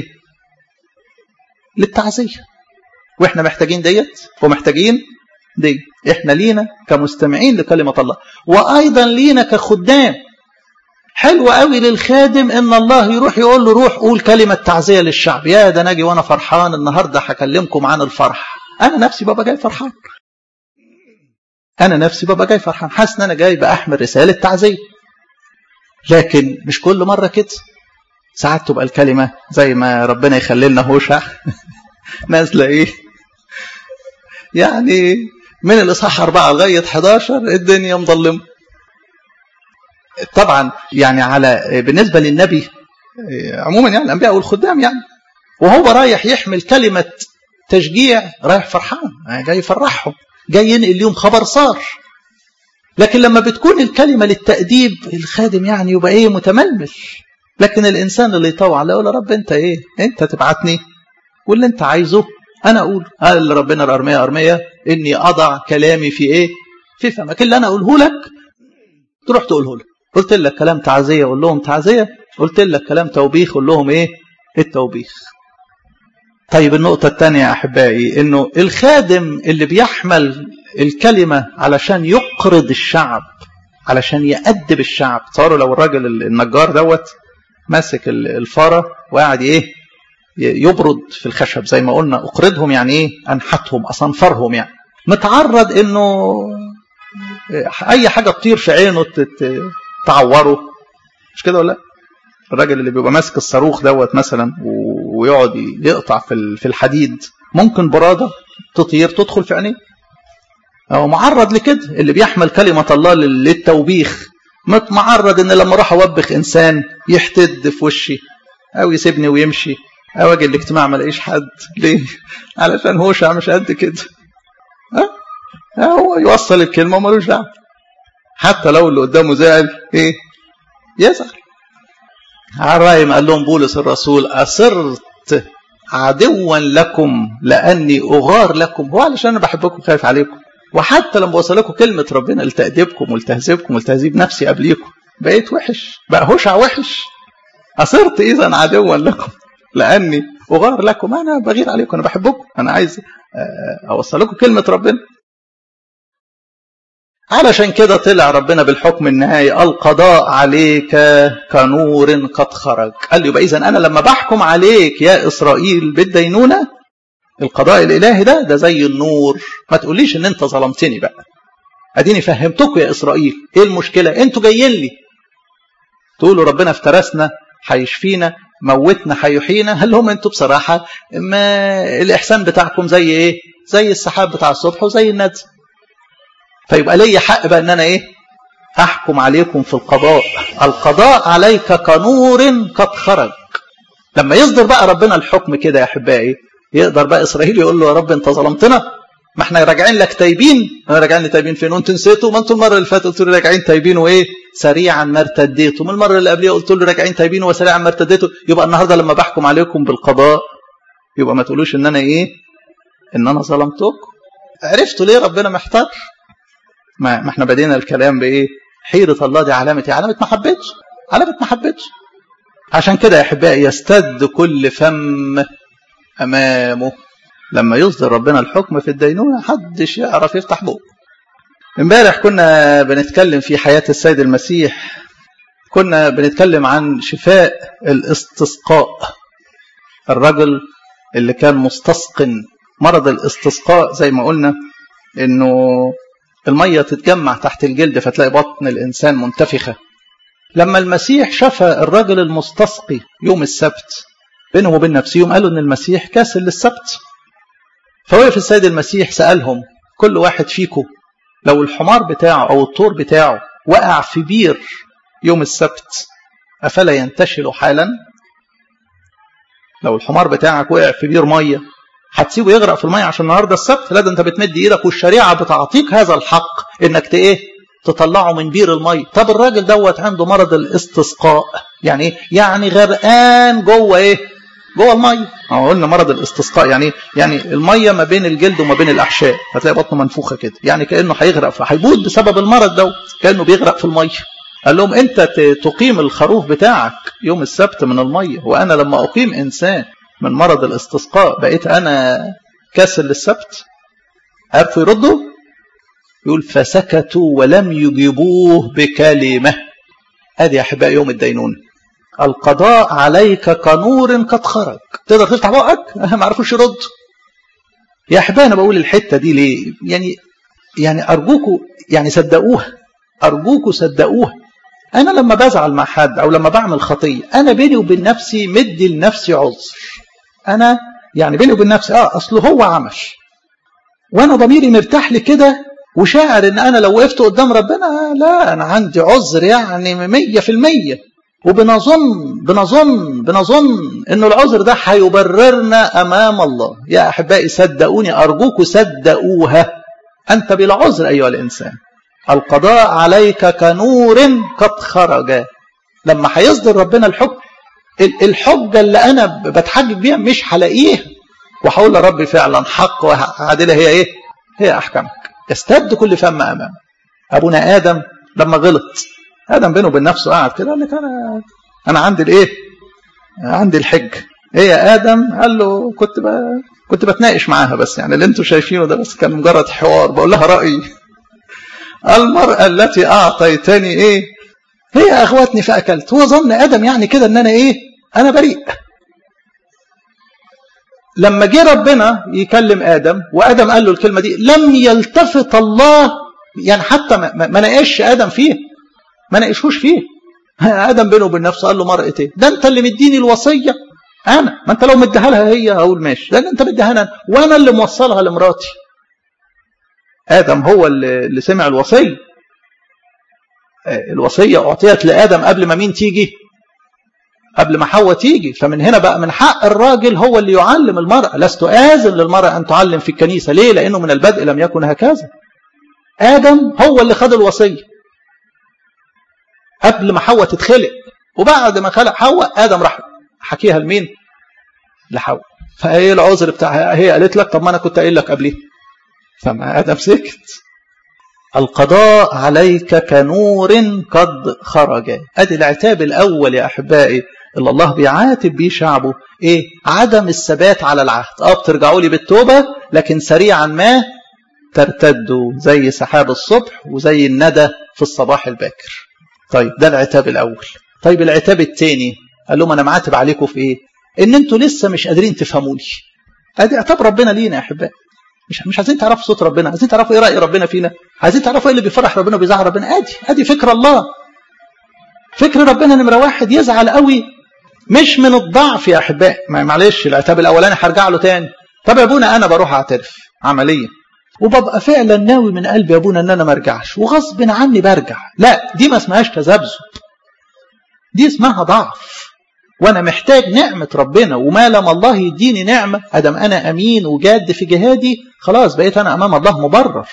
للتعزيه واحنا محتاجين ديت ومحتاجين دي احنا لينا كمستمعين لكلمه الله وايضا لينا كخدام حلو قوي للخادم ان الله يروح يقول له روح قول كلمة تعزية للشعب يا ده ناجي وانا فرحان النهاردة هكلمكم عن الفرح انا نفسي بابا جاي فرحان انا نفسي بابا جاي فرحان حاسس ان انا جاي باحمل رسالة تعزية لكن مش كل مرة كده ساعات تبقى الكلمة زي ما ربنا يخلي لنا هوشع نازلة ايه يعني من الإصحاح 4 لغاية 11 الدنيا مظلمة طبعا يعني على بالنسبة للنبي عموما يعني الأنبياء والخدام يعني وهو رايح يحمل كلمة تشجيع رايح فرحان جاي يفرحهم جاي ينقل لهم خبر صار لكن لما بتكون الكلمة للتأديب الخادم يعني يبقى ايه متململ لكن الإنسان اللي يطوع لا يقول رب أنت ايه أنت تبعتني واللي أنت عايزه أنا أقول قال ربنا الأرمية أرمية إني أضع كلامي في إيه في فمك اللي أنا أقوله لك تروح تقوله لك قلت لك كلام تعزية قول لهم تعزية قلت لك كلام توبيخ قول لهم ايه التوبيخ طيب النقطة الثانية يا أحبائي إنه الخادم اللي بيحمل الكلمة علشان يقرض الشعب علشان يأدب الشعب تصوروا لو الراجل النجار دوت ماسك الفارة وقاعد إيه يبرد في الخشب زي ما قلنا أقرضهم يعني إيه أنحتهم أصنفرهم يعني متعرض إنه اي حاجه تطير في عينه تعوره مش كده ولا الراجل اللي بيبقى ماسك الصاروخ دوت مثلا ويقعد يقطع في في الحديد ممكن براده تطير تدخل في عينيه هو معرض لكده اللي بيحمل كلمه الله للتوبيخ معرض ان لما اروح اوبخ انسان يحتد في وشي او يسيبني ويمشي او اجي الاجتماع ما الاقيش حد ليه علشان هو شعب مش قد كده ها هو يوصل الكلمه ومالوش دعوه حتى لو اللي قدامه زعل ايه يزعل عرايم قال لهم بولس الرسول أصرت عدوا لكم لأني أغار لكم هو علشان أنا بحبكم خايف عليكم وحتى لما وصل لكم كلمة ربنا لتأديبكم ولتهذيبكم ولتهذيب نفسي قبليكم بقيت وحش بقى هشع وحش أصرت إذا عدوا لكم لأني أغار لكم أنا بغير عليكم أنا بحبكم أنا عايز أوصل لكم كلمة ربنا علشان كده طلع ربنا بالحكم النهائي القضاء عليك كنور قد خرج قال له يبقى اذا انا لما بحكم عليك يا اسرائيل بالدينونه القضاء الالهي ده ده زي النور ما تقوليش ان انت ظلمتني بقى اديني فهمتكم يا اسرائيل ايه المشكله انتوا جايين لي تقولوا ربنا افترسنا هيشفينا موتنا هيحيينا هل هم انتوا بصراحه ما الاحسان بتاعكم زي ايه زي السحاب بتاع الصبح وزي الندى فيبقى لي حق بقى ان انا ايه احكم عليكم في القضاء القضاء عليك كنور قد خرج لما يصدر بقى ربنا الحكم كده يا احبائي يقدر بقى اسرائيل يقول له يا رب انت ظلمتنا ما احنا راجعين لك تايبين انا راجعين تايبين فين وانتوا نسيتوا ما انتوا المره اللي فاتت قلتوا لي راجعين تايبين وايه سريعا ما ارتديتوا من المره اللي قبلها قلتوا لي راجعين تايبين وسريعا ما ارتديتوا يبقى النهارده لما بحكم عليكم بالقضاء يبقى ما تقولوش ان انا ايه ان انا ظلمتكم عرفتوا ليه ربنا محتار ما, ما احنا بدينا الكلام بايه حيرة الله دي علامة ايه علامة محبته علامة محبته عشان كده يا احبائي يستد كل فم امامه لما يصدر ربنا الحكم في الدينونة محدش يعرف يفتح بقه امبارح كنا بنتكلم في حياة السيد المسيح كنا بنتكلم عن شفاء الاستسقاء الرجل اللي كان مستسقن مرض الاستسقاء زي ما قلنا انه المية تتجمع تحت الجلد فتلاقي بطن الإنسان منتفخة لما المسيح شفى الرجل المستسقي يوم السبت بينهم وبين نفسهم قالوا ان المسيح كاسل للسبت فوقف السيد المسيح سألهم كل واحد فيكم لو الحمار بتاعه أو الطور بتاعه وقع في بير يوم السبت أفلا ينتشل حالا لو الحمار بتاعك وقع في بير مية هتسيبه يغرق في المية عشان النهاردة السبت لا ده انت بتمد ايدك والشريعة بتعطيك هذا الحق انك ايه تطلعه من بير المية طب الراجل دوت عنده مرض الاستسقاء يعني ايه يعني غرقان جوه ايه جوه المية اه قلنا مرض الاستسقاء يعني يعني المية ما بين الجلد وما بين الاحشاء هتلاقي بطنه منفوخة كده يعني كأنه هيغرق فهيموت بسبب المرض دوت كأنه بيغرق في المية قال لهم انت تقيم الخروف بتاعك يوم السبت من المية وانا لما اقيم انسان من مرض الاستسقاء بقيت انا كاسل للسبت عرفوا يردوا يقول فسكتوا ولم يجيبوه بكلمه ادي يا احبائي يوم الدينون القضاء عليك كنور قد خرج تقدر تفتح بقك ما عرفوش يردوا يا احبائي انا بقول الحته دي ليه يعني يعني ارجوكوا يعني صدقوها ارجوكوا صدقوها انا لما بزعل مع حد او لما بعمل خطيه انا بيني وبين نفسي مدي لنفسي عذر انا يعني بيني وبين نفسي اه اصله هو عمل وانا ضميري مرتاح لي كده وشاعر ان انا لو وقفت قدام ربنا لا انا عندي عذر يعني مية في المية وبنظن بنظن بنظن ان العذر ده هيبررنا امام الله يا احبائي صدقوني ارجوكوا صدقوها انت بلا عذر ايها الانسان القضاء عليك كنور قد خرج لما هيصدر ربنا الحكم الحجة اللي أنا بتحجج بيها مش هلاقيها وهقول يا رب فعلا حق وعادلة هي إيه؟ هي أحكامك يستد كل فم أمام أبونا آدم لما غلط آدم بينه وبين نفسه قاعد كده قال لك أنا أنا عندي الإيه؟ عندي الحج إيه يا آدم؟ قال له كنت ب... كنت بتناقش معاها بس يعني اللي أنتوا شايفينه ده بس كان مجرد حوار بقول لها رأيي المرأة التي أعطيتني إيه هي أغوتني فأكلت هو ظن آدم يعني كده أن أنا إيه أنا بريء لما جه ربنا يكلم آدم وآدم قال له الكلمة دي لم يلتفت الله يعني حتى ما, ما ناقش ادم فيه ما ناقشوش فيه ادم بينه وبين نفسه قال له مرأة ايه ده انت اللي مديني الوصيه انا ما انت لو مديها لها هي اقول ماشي لان انت مديها انا وانا اللي موصلها لمراتي ادم هو اللي, اللي سمع الوصيه الوصيه اعطيت لادم قبل ما مين تيجي قبل ما حواء تيجي فمن هنا بقى من حق الراجل هو اللي يعلم المرأة لست آذن للمرأة أن تعلم في الكنيسة ليه لأنه من البدء لم يكن هكذا آدم هو اللي خد الوصية قبل ما حواء تتخلق وبعد ما خلق حواء آدم راح حكيها لمين لحواء فايه العذر بتاعها هي قالت لك طب ما انا كنت قايل لك قبليه فما ادم سكت القضاء عليك كنور قد خرج ادي العتاب الاول يا احبائي اللي الله بيعاتب بيه شعبه ايه عدم الثبات على العهد اه بترجعوا لي بالتوبه لكن سريعا ما ترتدوا زي سحاب الصبح وزي الندى في الصباح الباكر طيب ده العتاب الاول طيب العتاب الثاني قال لهم انا معاتب عليكم في ايه ان انتوا لسه مش قادرين تفهموني ادي عتاب ربنا لينا يا احبائي مش مش عايزين تعرفوا صوت ربنا عايزين تعرفوا ايه راي ربنا فينا عايزين تعرفوا ايه اللي بيفرح ربنا وبيزعل ربنا ادي ادي فكر الله فكر ربنا نمره واحد يزعل قوي مش من الضعف يا احبائي معلش العتاب الاولاني هرجع له تاني طب يا ابونا انا بروح اعترف عمليا وببقى فعلا ناوي من قلبي يا ابونا ان انا ما ارجعش وغصب عني برجع لا دي ما اسمهاش تذبذب دي اسمها ضعف وانا محتاج نعمة ربنا وما لم الله يديني نعمة ادم انا امين وجاد في جهادي خلاص بقيت انا امام الله مبرر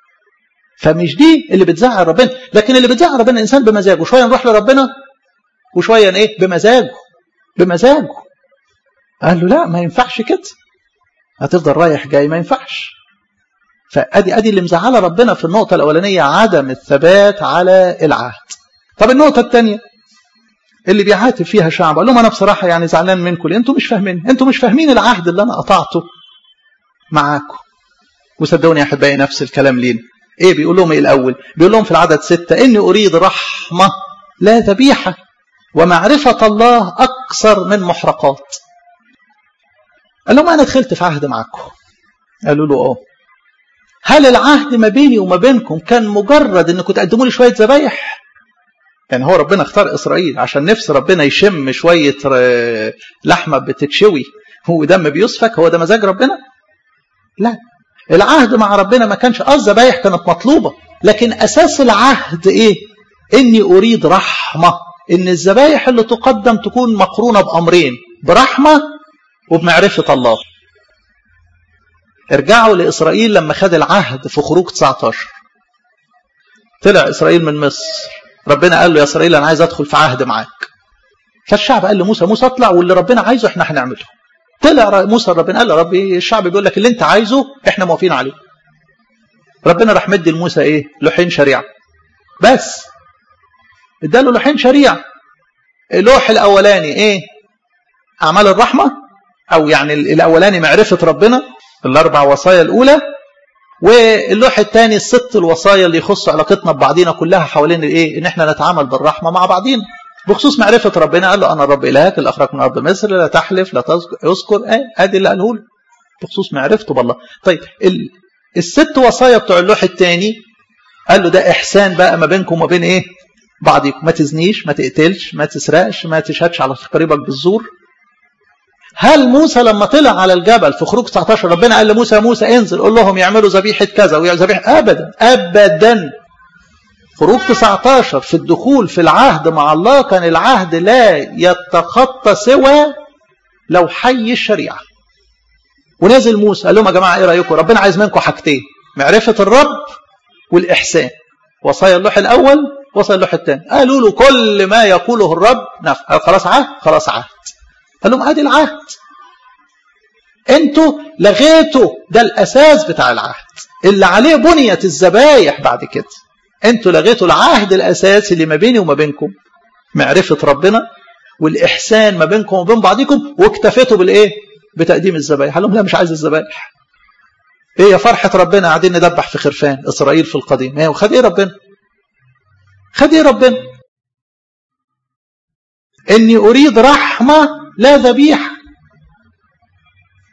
فمش دي اللي بتزعل ربنا لكن اللي بتزعل ربنا الانسان بمزاجه شويه نروح لربنا وشويه ايه بمزاجه بمزاجه قال له لا ما ينفعش كده هتفضل رايح جاي ما ينفعش فادي ادي اللي مزعله ربنا في النقطه الاولانيه عدم الثبات على العهد طب النقطه الثانيه اللي بيعاتب فيها شعب قال لهم انا بصراحه يعني زعلان منكم انتوا مش فاهمين انتوا مش فاهمين العهد اللي انا قطعته معاكم وصدقوني يا احبائي نفس الكلام لينا ايه بيقول لهم ايه الاول بيقول لهم في العدد ستة اني اريد رحمه لا ذبيحه ومعرفه الله اكثر من محرقات قال لهم انا دخلت في عهد معاكم قالوا له اه هل العهد ما بيني وما بينكم كان مجرد انكم تقدموا لي شويه ذبايح يعني هو ربنا اختار اسرائيل عشان نفس ربنا يشم شويه لحمه بتتشوي ودم بيسفك هو ده مزاج ربنا لا العهد مع ربنا ما كانش اه الذبايح كانت مطلوبه لكن اساس العهد ايه اني اريد رحمه ان الذبايح اللي تقدم تكون مقرونه بامرين برحمه وبمعرفه الله ارجعوا لاسرائيل لما خد العهد في خروج 19 طلع اسرائيل من مصر ربنا قال له يا اسرائيل انا عايز ادخل في عهد معاك فالشعب قال لموسى موسى اطلع واللي ربنا عايزه احنا هنعمله طلع موسى ربنا قال له ربي الشعب بيقول لك اللي انت عايزه احنا موافقين عليه ربنا راح مدي لموسى ايه لوحين شريعه بس اداله لوحين شريعه اللوح الاولاني ايه اعمال الرحمه او يعني الاولاني معرفه ربنا الاربع وصايا الاولى واللوح الثاني الست الوصايا اللي يخص علاقتنا ببعضينا كلها حوالين الايه ان احنا نتعامل بالرحمه مع بعضينا بخصوص معرفه ربنا قال له انا الرب الهك اللي اخرجك من ارض مصر لا تحلف لا تذكر ايه ادي اللي قاله له بخصوص معرفته بالله طيب ال... الست وصايا بتوع اللوح الثاني قال له ده احسان بقى ما بينكم وما بين ايه بعضكم ما تزنيش ما تقتلش ما تسرقش ما تشهدش على قريبك بالزور هل موسى لما طلع على الجبل في خروج 19 ربنا قال لموسى يا موسى انزل قول لهم يعملوا ذبيحه كذا ويعملوا ذبيحه ابدا ابدا خروج 19 في الدخول في العهد مع الله كان العهد لا يتخطى سوى لو حي الشريعه ونزل موسى قال لهم يا جماعه ايه رايكم ربنا عايز منكم حاجتين معرفه الرب والاحسان وصايا اللوح الاول وصايا اللوح الثاني قالوا له كل ما يقوله الرب نفع خلاص عهد خلاص عهد قال لهم ادي العهد انتوا لغيتوا ده الاساس بتاع العهد اللي عليه بنيت الذبايح بعد كده انتوا لغيتوا العهد الاساسي اللي ما بيني وما بينكم معرفه ربنا والاحسان ما بينكم وبين بعضكم واكتفيتوا بالايه بتقديم الذبايح قال لهم لا مش عايز الذبايح ايه يا فرحه ربنا قاعدين ندبح في خرفان اسرائيل في القديم ايه وخد ايه ربنا خد ايه ربنا اني اريد رحمه لا ذبيحه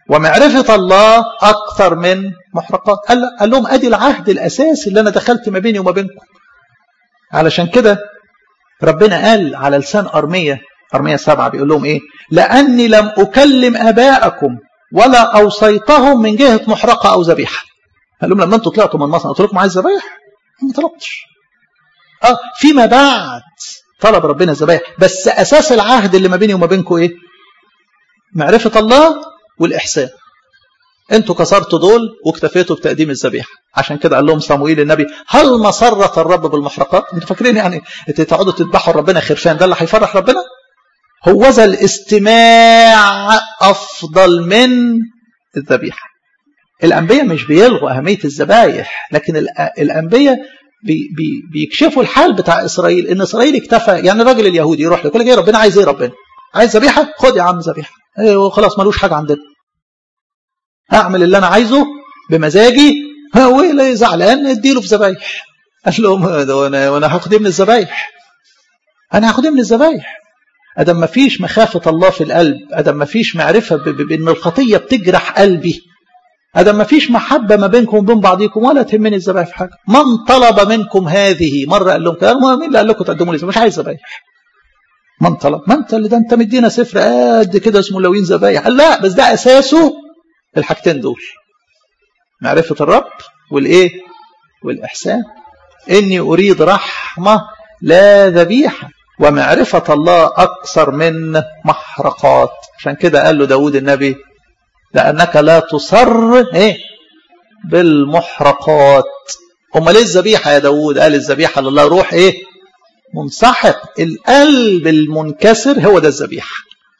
ومعرفة الله أكثر من محرقات قال, قال لهم أدي العهد الأساسي اللي أنا دخلت ما بيني وما بينكم علشان كده ربنا قال على لسان أرمية أرمية سبعة بيقول لهم إيه لأني لم أكلم أباءكم ولا أوصيتهم من جهة محرقة أو ذبيحة قال لهم لما أنتوا طلعتوا من مصر قلت لكم عايز ذبايح ما طلبتش اه فيما بعد طلب ربنا الذبايح بس اساس العهد اللي ما بيني وما بينكم ايه معرفه الله والاحسان انتوا كسرتوا دول واكتفيتوا بتقديم الذبيحه عشان كده قال لهم صموئيل النبي هل مسرة الرب بالمحرقات انتوا فاكرين يعني انتوا تقعدوا تذبحوا ربنا خرفان ده اللي هيفرح ربنا هو ذا الاستماع افضل من الذبيحه الانبياء مش بيلغوا اهميه الذبايح لكن الانبياء بي بي بيكشفوا الحال بتاع اسرائيل ان اسرائيل اكتفى يعني الراجل اليهودي يروح له يقول لك ربنا عايز ايه ربنا عايز ذبيحه خد يا عم ذبيحه ايوه خلاص ملوش حاجه عندنا هعمل اللي انا عايزه بمزاجي هو اللي زعلان اديله في ذبايح قال لهم وانا وانا هاخد ايه من الذبايح انا هاخد ايه من الذبايح ادم ما فيش مخافه الله في القلب ادم ما فيش معرفه بان الخطيه بتجرح قلبي ادم ما فيش محبه ما بينكم وبين بعضكم ولا تهمني الذبائح في حاجه من طلب منكم هذه مره قال لهم كده مين اللي قال لكم تقدموا لي مش عايز ذبايح من طلب ما انت اللي ده انت مدينا سفر قد كده اسمه لوين ذبايح قال لا بس ده اساسه الحاجتين دول معرفه الرب والايه والاحسان اني اريد رحمه لا ذبيحه ومعرفه الله اكثر من محرقات عشان كده قال له داود النبي لأنك لا تصر إيه بالمحرقات أمال إيه الذبيحة يا داوود قال الذبيحة لله روح إيه منسحق القلب المنكسر هو ده الذبيحة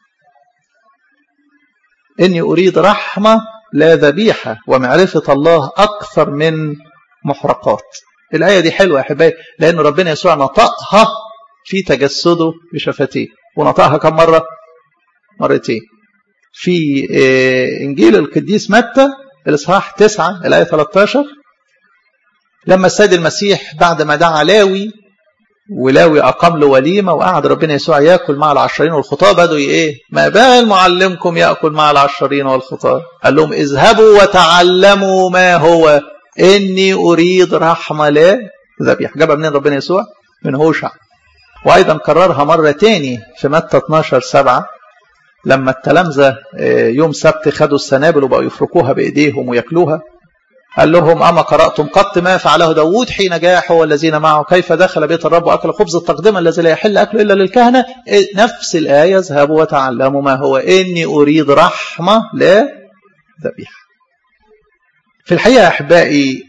إني أريد رحمة لا ذبيحة ومعرفة الله أكثر من محرقات الآية دي حلوة يا أحبائي لأن ربنا يسوع نطقها في تجسده بشفتيه ونطقها كم مرة؟ مرتين في إنجيل القديس متى الإصحاح 9 الآية 13 لما السيد المسيح بعد ما دعا لاوي ولاوي أقام له وليمة وقعد ربنا يسوع يأكل مع العشرين والخطاة بدوا إيه ما بال معلمكم يأكل مع العشرين والخطاة قال لهم اذهبوا وتعلموا ما هو إني أريد رحمة لا ذبيح جابها منين ربنا يسوع من هوشع وأيضا كررها مرة تاني في متى 12 7 لما التلامذة يوم سبت خدوا السنابل وبقوا يفركوها بإيديهم وياكلوها قال لهم أما قرأتم قط ما فعله داود حين جاء هو الذين معه كيف دخل بيت الرب وأكل خبز التقدمة الذي لا يحل أكله إلا للكهنة نفس الآية اذهبوا وتعلموا ما هو إني أريد رحمة لا ذبيحة في الحقيقة يا أحبائي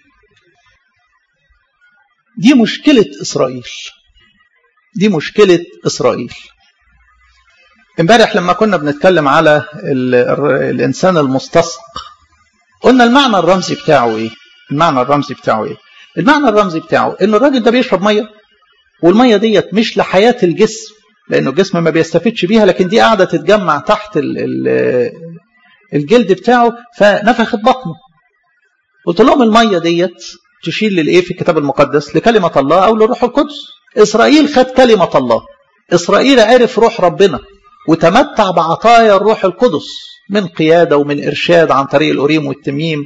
دي مشكلة إسرائيل دي مشكلة إسرائيل امبارح لما كنا بنتكلم على ال ال الانسان المستسق قلنا المعنى الرمزي بتاعه ايه المعنى الرمزي بتاعه ايه المعنى الرمزي بتاعه ان الراجل ده بيشرب ميه والميه ديت مش لحياه الجسم لانه الجسم ما بيستفدش بيها لكن دي قاعده تتجمع تحت ال ال الجلد بتاعه فنفخت بطنه قلت لهم الميه ديت تشير للايه في الكتاب المقدس لكلمه الله او للروح القدس اسرائيل خد كلمه الله اسرائيل عرف روح ربنا وتمتع بعطايا الروح القدس من قيادة ومن إرشاد عن طريق الأوريم والتميم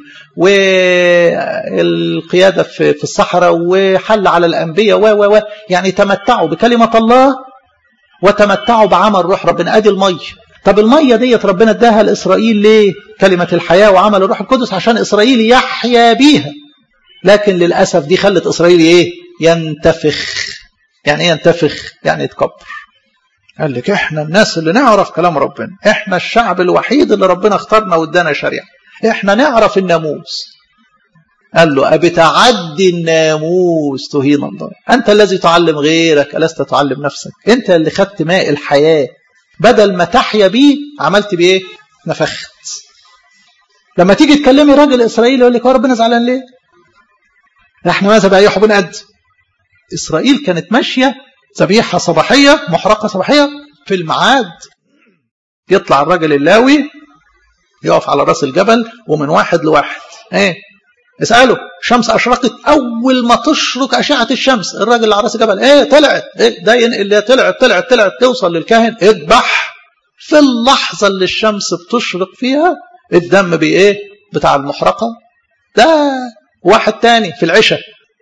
والقيادة في الصحراء وحل على الأنبياء و و يعني تمتعوا بكلمة الله وتمتعوا بعمل روح ربنا أدي المية طب المية ديت ربنا اداها لإسرائيل ليه كلمة الحياة وعمل الروح القدس عشان إسرائيل يحيا بيها لكن للأسف دي خلت إسرائيل إيه ينتفخ يعني إيه ينتفخ يعني يتكبر قال لك احنا الناس اللي نعرف كلام ربنا احنا الشعب الوحيد اللي ربنا اختارنا وادانا شريعه احنا نعرف الناموس قال له أبتعدي الناموس تهين الله أنت الذي تعلم غيرك ألست تعلم نفسك أنت اللي خدت ماء الحياة بدل ما تحيا بيه عملت بيه نفخت لما تيجي تكلمي راجل إسرائيلي يقول لك هو ربنا زعلان ليه احنا ماذا بقى يحب قد إسرائيل كانت ماشية ذبيحة صباحية محرقة صباحية في الميعاد يطلع الراجل اللاوي يقف على راس الجبل ومن واحد لواحد ايه اسأله الشمس أشرقت أول ما تشرق أشعة الشمس الراجل اللي على راس الجبل ايه طلعت ايه ده اللي طلعت طلعت طلعت توصل للكاهن اذبح في اللحظة اللي الشمس بتشرق فيها الدم بايه بتاع المحرقه ده واحد تاني في العشاء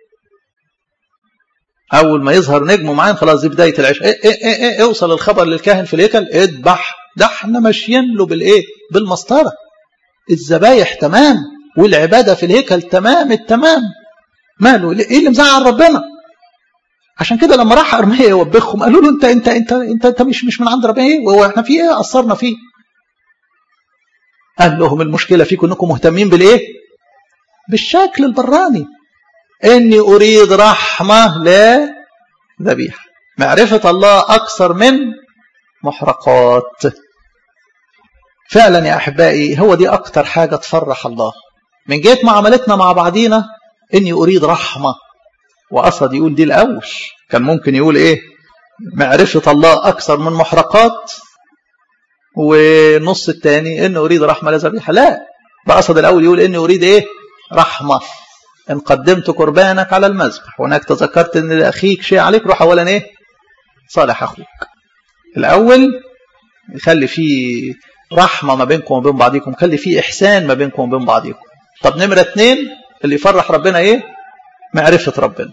اول ما يظهر نجم معين خلاص دي بدايه العشاء إيه إيه إيه إيه اوصل الخبر للكاهن في الهيكل اذبح ده احنا ماشيين له بالايه بالمسطره الذبايح تمام والعباده في الهيكل تمام التمام ماله ايه اللي مزعل ربنا عشان كده لما راح ارميا يوبخهم قالوا له انت انت انت انت, انت مش مش من عند ربنا ايه هو احنا في ايه قصرنا فيه قال لهم المشكله فيكم انكم مهتمين بالايه بالشكل البراني اني اريد رحمه لا ذبيحه معرفه الله اكثر من محرقات فعلا يا احبائي هو دي اكتر حاجه تفرح الله من جهه معاملتنا مع بعضينا اني اريد رحمه وقصد يقول دي الاول كان ممكن يقول ايه معرفه الله اكثر من محرقات والنص الثاني اني اريد رحمه لا ذبيحه لا بقصد الاول يقول اني اريد ايه رحمه ان قدمت قربانك على المذبح وهناك تذكرت ان لاخيك شيء عليك روح اولا ايه صالح اخوك الاول يخلي فيه رحمه ما بينكم وبين بعضكم خلي فيه احسان ما بينكم وبين بعضكم طب نمره اثنين اللي يفرح ربنا ايه معرفه ربنا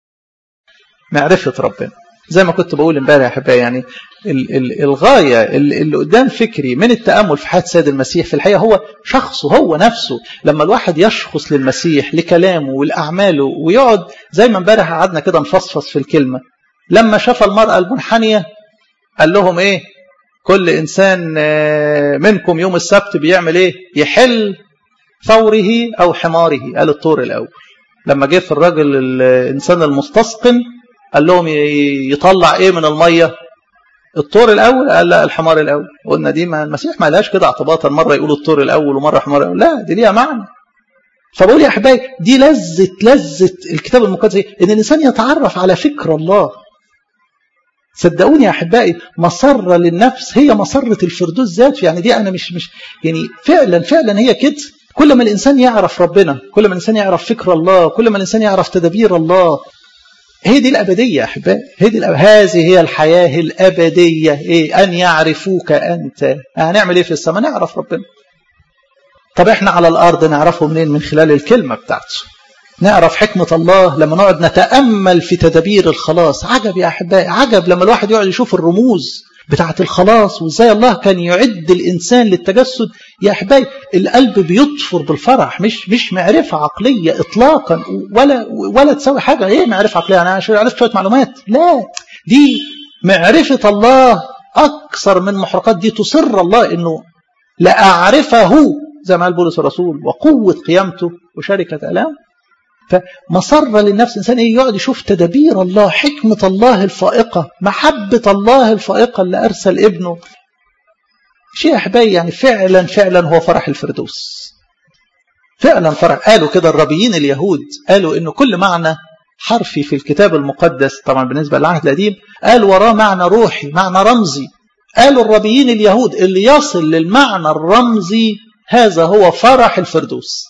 معرفه ربنا زي ما كنت بقول امبارح يا احبائي يعني ال ال الغايه اللي قدام فكري من التامل في حياه سيد المسيح في الحقيقه هو شخصه هو نفسه لما الواحد يشخص للمسيح لكلامه ولاعماله ويقعد زي ما امبارح قعدنا كده نفصفص في الكلمه لما شاف المراه المنحنيه قال لهم ايه كل انسان منكم يوم السبت بيعمل ايه يحل ثوره او حماره قال الطور الاول لما جه في الراجل الانسان المستسقن قال لهم يطلع ايه من الميه الطور الاول قال لا الحمار الاول قلنا دي ما المسيح ما لهاش كده اعتباطا مره يقول الطور الاول ومره حمار الاول لا دي ليها معنى فبقول يا احبائي دي لذه لذه الكتاب المقدس ان الانسان يتعرف على فكر الله صدقوني يا احبائي مسره للنفس هي مسره الفردوس ذاته يعني دي انا مش مش يعني فعلا فعلا هي كده كل ما الانسان يعرف ربنا كل ما الانسان يعرف فكر الله كل ما الانسان يعرف تدابير الله هي دي الأبدية يا أحبائي هي دي الأب... هذه هي الحياة الأبدية إيه أن يعرفوك أنت هنعمل إيه في السماء نعرف ربنا طب إحنا على الأرض نعرفه منين من خلال الكلمة بتاعته نعرف حكمة الله لما نقعد نتأمل في تدابير الخلاص عجب يا أحبائي عجب لما الواحد يقعد يشوف الرموز بتاعة الخلاص وإزاي الله كان يعد الإنسان للتجسد يا أحبائي القلب بيطفر بالفرح مش مش معرفة عقلية إطلاقا ولا ولا تساوي حاجة إيه معرفة عقلية أنا عرفت شوية معلومات لا دي معرفة الله أكثر من محرقات دي تصر الله إنه لأعرفه زي ما قال بولس الرسول وقوة قيامته وشركة ألام فمسرة للنفس إنسان إيه يقعد يشوف تدابير الله حكمة الله الفائقة محبة الله الفائقة اللي أرسل ابنه شيء أحبائي يعني فعلا فعلا هو فرح الفردوس فعلا فرح قالوا كده الربيين اليهود قالوا إنه كل معنى حرفي في الكتاب المقدس طبعا بالنسبة للعهد القديم قال وراه معنى روحي معنى رمزي قالوا الربيين اليهود اللي يصل للمعنى الرمزي هذا هو فرح الفردوس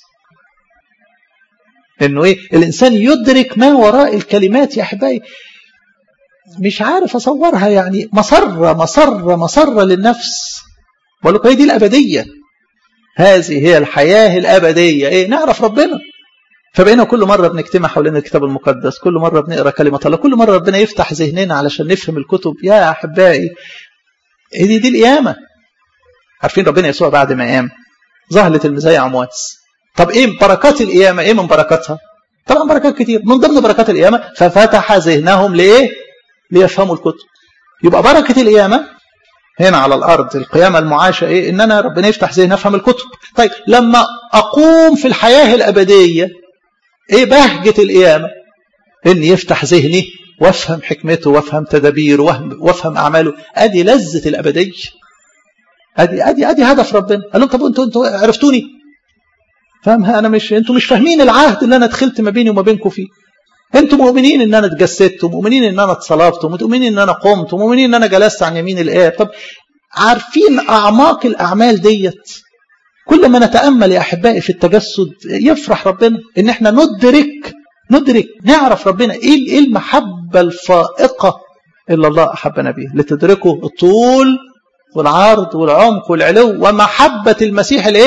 انه ايه الانسان يدرك ما وراء الكلمات يا احبائي مش عارف اصورها يعني مسره مسره مسره للنفس بقول لكم هي دي الابديه هذه هي الحياه الابديه ايه نعرف ربنا فبقينا كل مره بنجتمع حوالين الكتاب المقدس كل مره بنقرا كلمه الله كل مره ربنا يفتح ذهننا علشان نفهم الكتب يا احبائي ايه دي, دي القيامه عارفين ربنا يسوع بعد ما قام ظهرت المزايا امواس طب ايه بركات القيامه ايه من بركاتها طبعا بركات كتير من ضمن بركات القيامه ففتح ذهنهم لايه ليفهموا الكتب يبقى بركه القيامه هنا على الارض القيامه المعاشه ايه ان انا ربنا يفتح ذهني افهم الكتب طيب لما اقوم في الحياه الابديه ايه بهجه القيامه ان يفتح ذهني وافهم حكمته وافهم تدابيره وافهم اعماله ادي لذه الابديه ادي ادي ادي هدف ربنا قال لهم طب انتوا انتوا عرفتوني فاهم انا مش انتوا مش فاهمين العهد اللي انا دخلت ما بيني وما بينكم فيه انتوا مؤمنين ان انا اتجسدت ومؤمنين ان انا اتصلبت ومؤمنين ان انا قمت ومؤمنين ان انا جلست عن يمين الاب طب عارفين اعماق الاعمال ديت كل ما نتامل يا احبائي في التجسد يفرح ربنا ان احنا ندرك ندرك نعرف ربنا ايه المحبه الفائقه اللي الله احبنا بيها لتدركوا الطول والعرض والعمق والعلو ومحبه المسيح الايه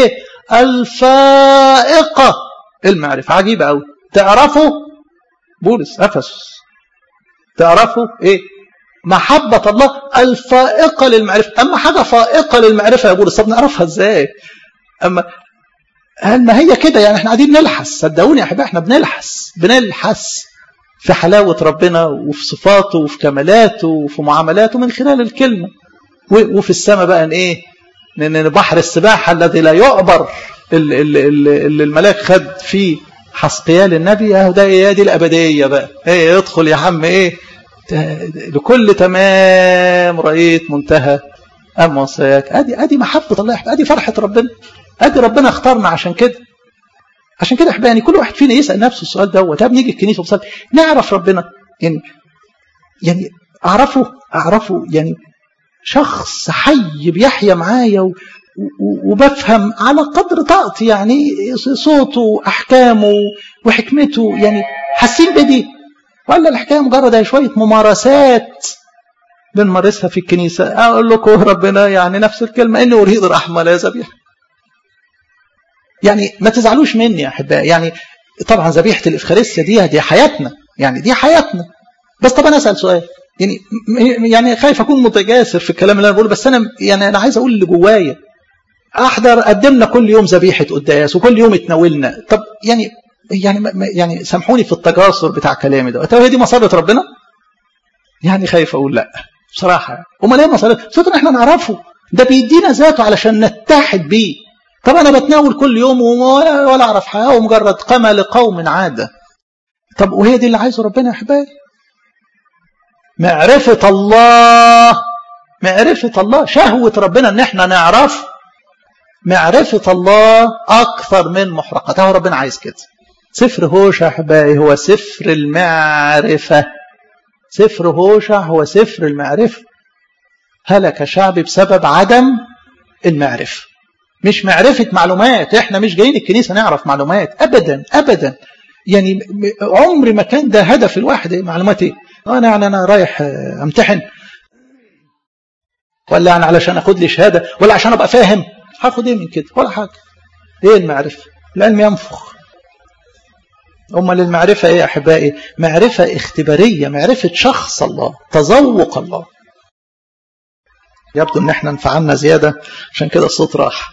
الفائقة المعرفة عجيبة قوي تعرفوا بولس أفسس تعرفوا إيه محبة الله الفائقة للمعرفة أما حاجة فائقة للمعرفة يا بولس طب نعرفها إزاي أما ما هي كده يعني احنا قاعدين نلحس صدقوني يا احبائي احنا بنلحس بنلحس في حلاوة ربنا وفي صفاته وفي كمالاته وفي معاملاته من خلال الكلمة وفي السماء بقى ايه بحر السباحة الذي لا يعبر اللي, اللي الملاك خد فيه حسقيال النبي اهو ده ايه دي الابديه بقى ايه ادخل يا عم ايه لكل تمام رايت منتهى ام وصاياك ادي ادي محبه الله ادي فرحه ربنا ادي ربنا اختارنا عشان كده عشان كده احبائي يعني كل واحد فينا يسال نفسه السؤال دوت طب نيجي الكنيسه وصل نعرف ربنا يعني يعني اعرفه اعرفه يعني شخص حي بيحيا معايا وبفهم على قدر طاقتي يعني صوته احكامه وحكمته يعني حاسين بدي ولا الحكايه مجرد شويه ممارسات بنمارسها في الكنيسه اقول لكم ربنا يعني نفس الكلمه اني اريد رحمه لا ذبيحه يعني ما تزعلوش مني يا احبائي يعني طبعا ذبيحه الافخارستيا دي دي حياتنا يعني دي حياتنا بس طب انا اسال سؤال يعني يعني خايف اكون متجاسر في الكلام اللي انا بقوله بس انا يعني انا عايز اقول اللي جوايا احضر قدمنا كل يوم ذبيحه قداس وكل يوم اتناولنا طب يعني يعني يعني سامحوني في التجاسر بتاع كلامي ده طب هي دي مساره ربنا يعني خايف اقول لا بصراحه امال ايه مساره صدق احنا نعرفه ده بيدينا ذاته علشان نتحد بيه طب انا بتناول كل يوم ولا اعرف حياه ومجرد قمه لقوم عاده طب وهي دي اللي عايزه ربنا يا احبائي معرفه الله معرفه الله شهوه ربنا ان احنا نعرف معرفه الله اكثر من محرقته ربنا عايز كده سفر هوشع احبائي هو سفر المعرفه سفر هوشع هو سفر المعرفه هلك شعبي بسبب عدم المعرفه مش معرفة معلومات احنا مش جايين الكنيسة نعرف معلومات ابدا ابدا يعني عمري ما كان ده هدف الواحد معلومات ايه انا يعني انا رايح امتحن ولا يعني علشان اخد لي شهادة ولا عشان ابقى فاهم هاخد ايه من كده ولا حاجة ايه المعرفة العلم ينفخ امال المعرفة ايه يا احبائي معرفة اختبارية معرفة شخص الله تذوق الله يبدو ان احنا انفعلنا زيادة عشان كده الصوت راح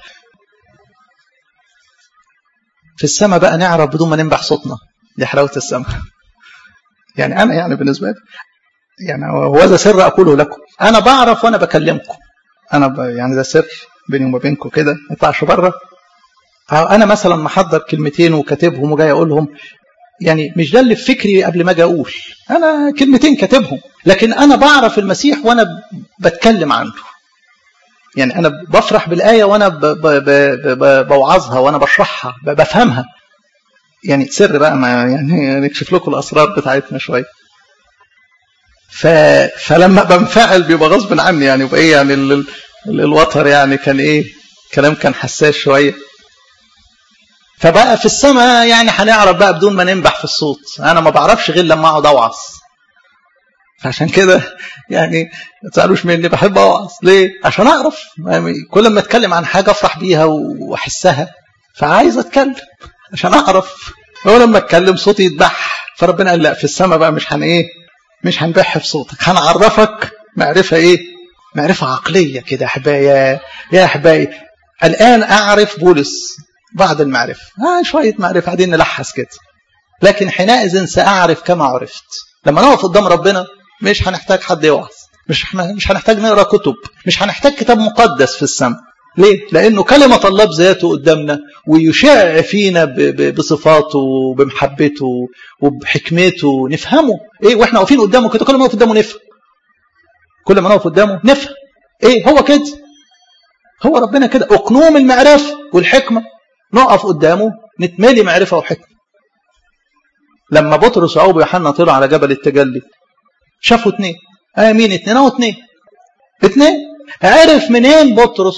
في السماء بقى نعرف بدون ما ننبح صوتنا دي حلاوة السماء يعني أنا يعني بالنسبة لي يعني وهذا سر أقوله لكم أنا بعرف وأنا بكلمكم أنا ب... يعني ده سر بيني وما بينكم كده ما يطلعش بره أنا مثلا محضر كلمتين وكاتبهم وجاي أقولهم يعني مش ده اللي في فكري قبل ما أجي أقول أنا كلمتين كاتبهم لكن أنا بعرف المسيح وأنا بتكلم عنه يعني أنا بفرح بالآية وأنا بوعظها وأنا بشرحها بفهمها يعني سر بقى ما يعني نكشف لكم الأسرار بتاعتنا شوية ف... فلما بنفعل بيبقى غصب عني يعني يبقى ايه يعني ال... الوتر يعني كان ايه كلام كان حساس شويه فبقى في السماء يعني هنعرف بقى بدون ما ننبح في الصوت انا ما بعرفش غير لما اقعد اوعظ فعشان كده يعني ما تسالوش مني بحب اوعظ ليه عشان اعرف كل ما اتكلم عن حاجه افرح بيها واحسها فعايز اتكلم عشان اعرف هو لما اتكلم صوتي يتبح فربنا قال لا في السماء بقى مش هن ايه مش هنبح في صوتك هنعرفك معرفه ايه معرفه عقليه كده يا احبائي يا احبائي الان اعرف بولس بعض المعرفه آه شويه معرفه قاعدين نلحس كده لكن حينئذ ساعرف كما عرفت لما نقف قدام ربنا مش هنحتاج حد يوعظ مش مش هنحتاج نقرا كتب مش هنحتاج كتاب مقدس في السماء ليه؟ لأنه كلمة الله بذاته قدامنا ويشاع فينا بصفاته وبمحبته وبحكمته نفهمه إيه وإحنا واقفين قدامه كده كل ما نقف قدامه نفهم كل ما نقف قدامه نفهم إيه هو كده هو ربنا كده أقنوم المعرفة والحكمة نقف قدامه نتملي معرفة وحكمة لما بطرس وعوب ويوحنا طلعوا على جبل التجلي شافوا اثنين آه مين اثنين اهو اثنين اثنين عرف منين بطرس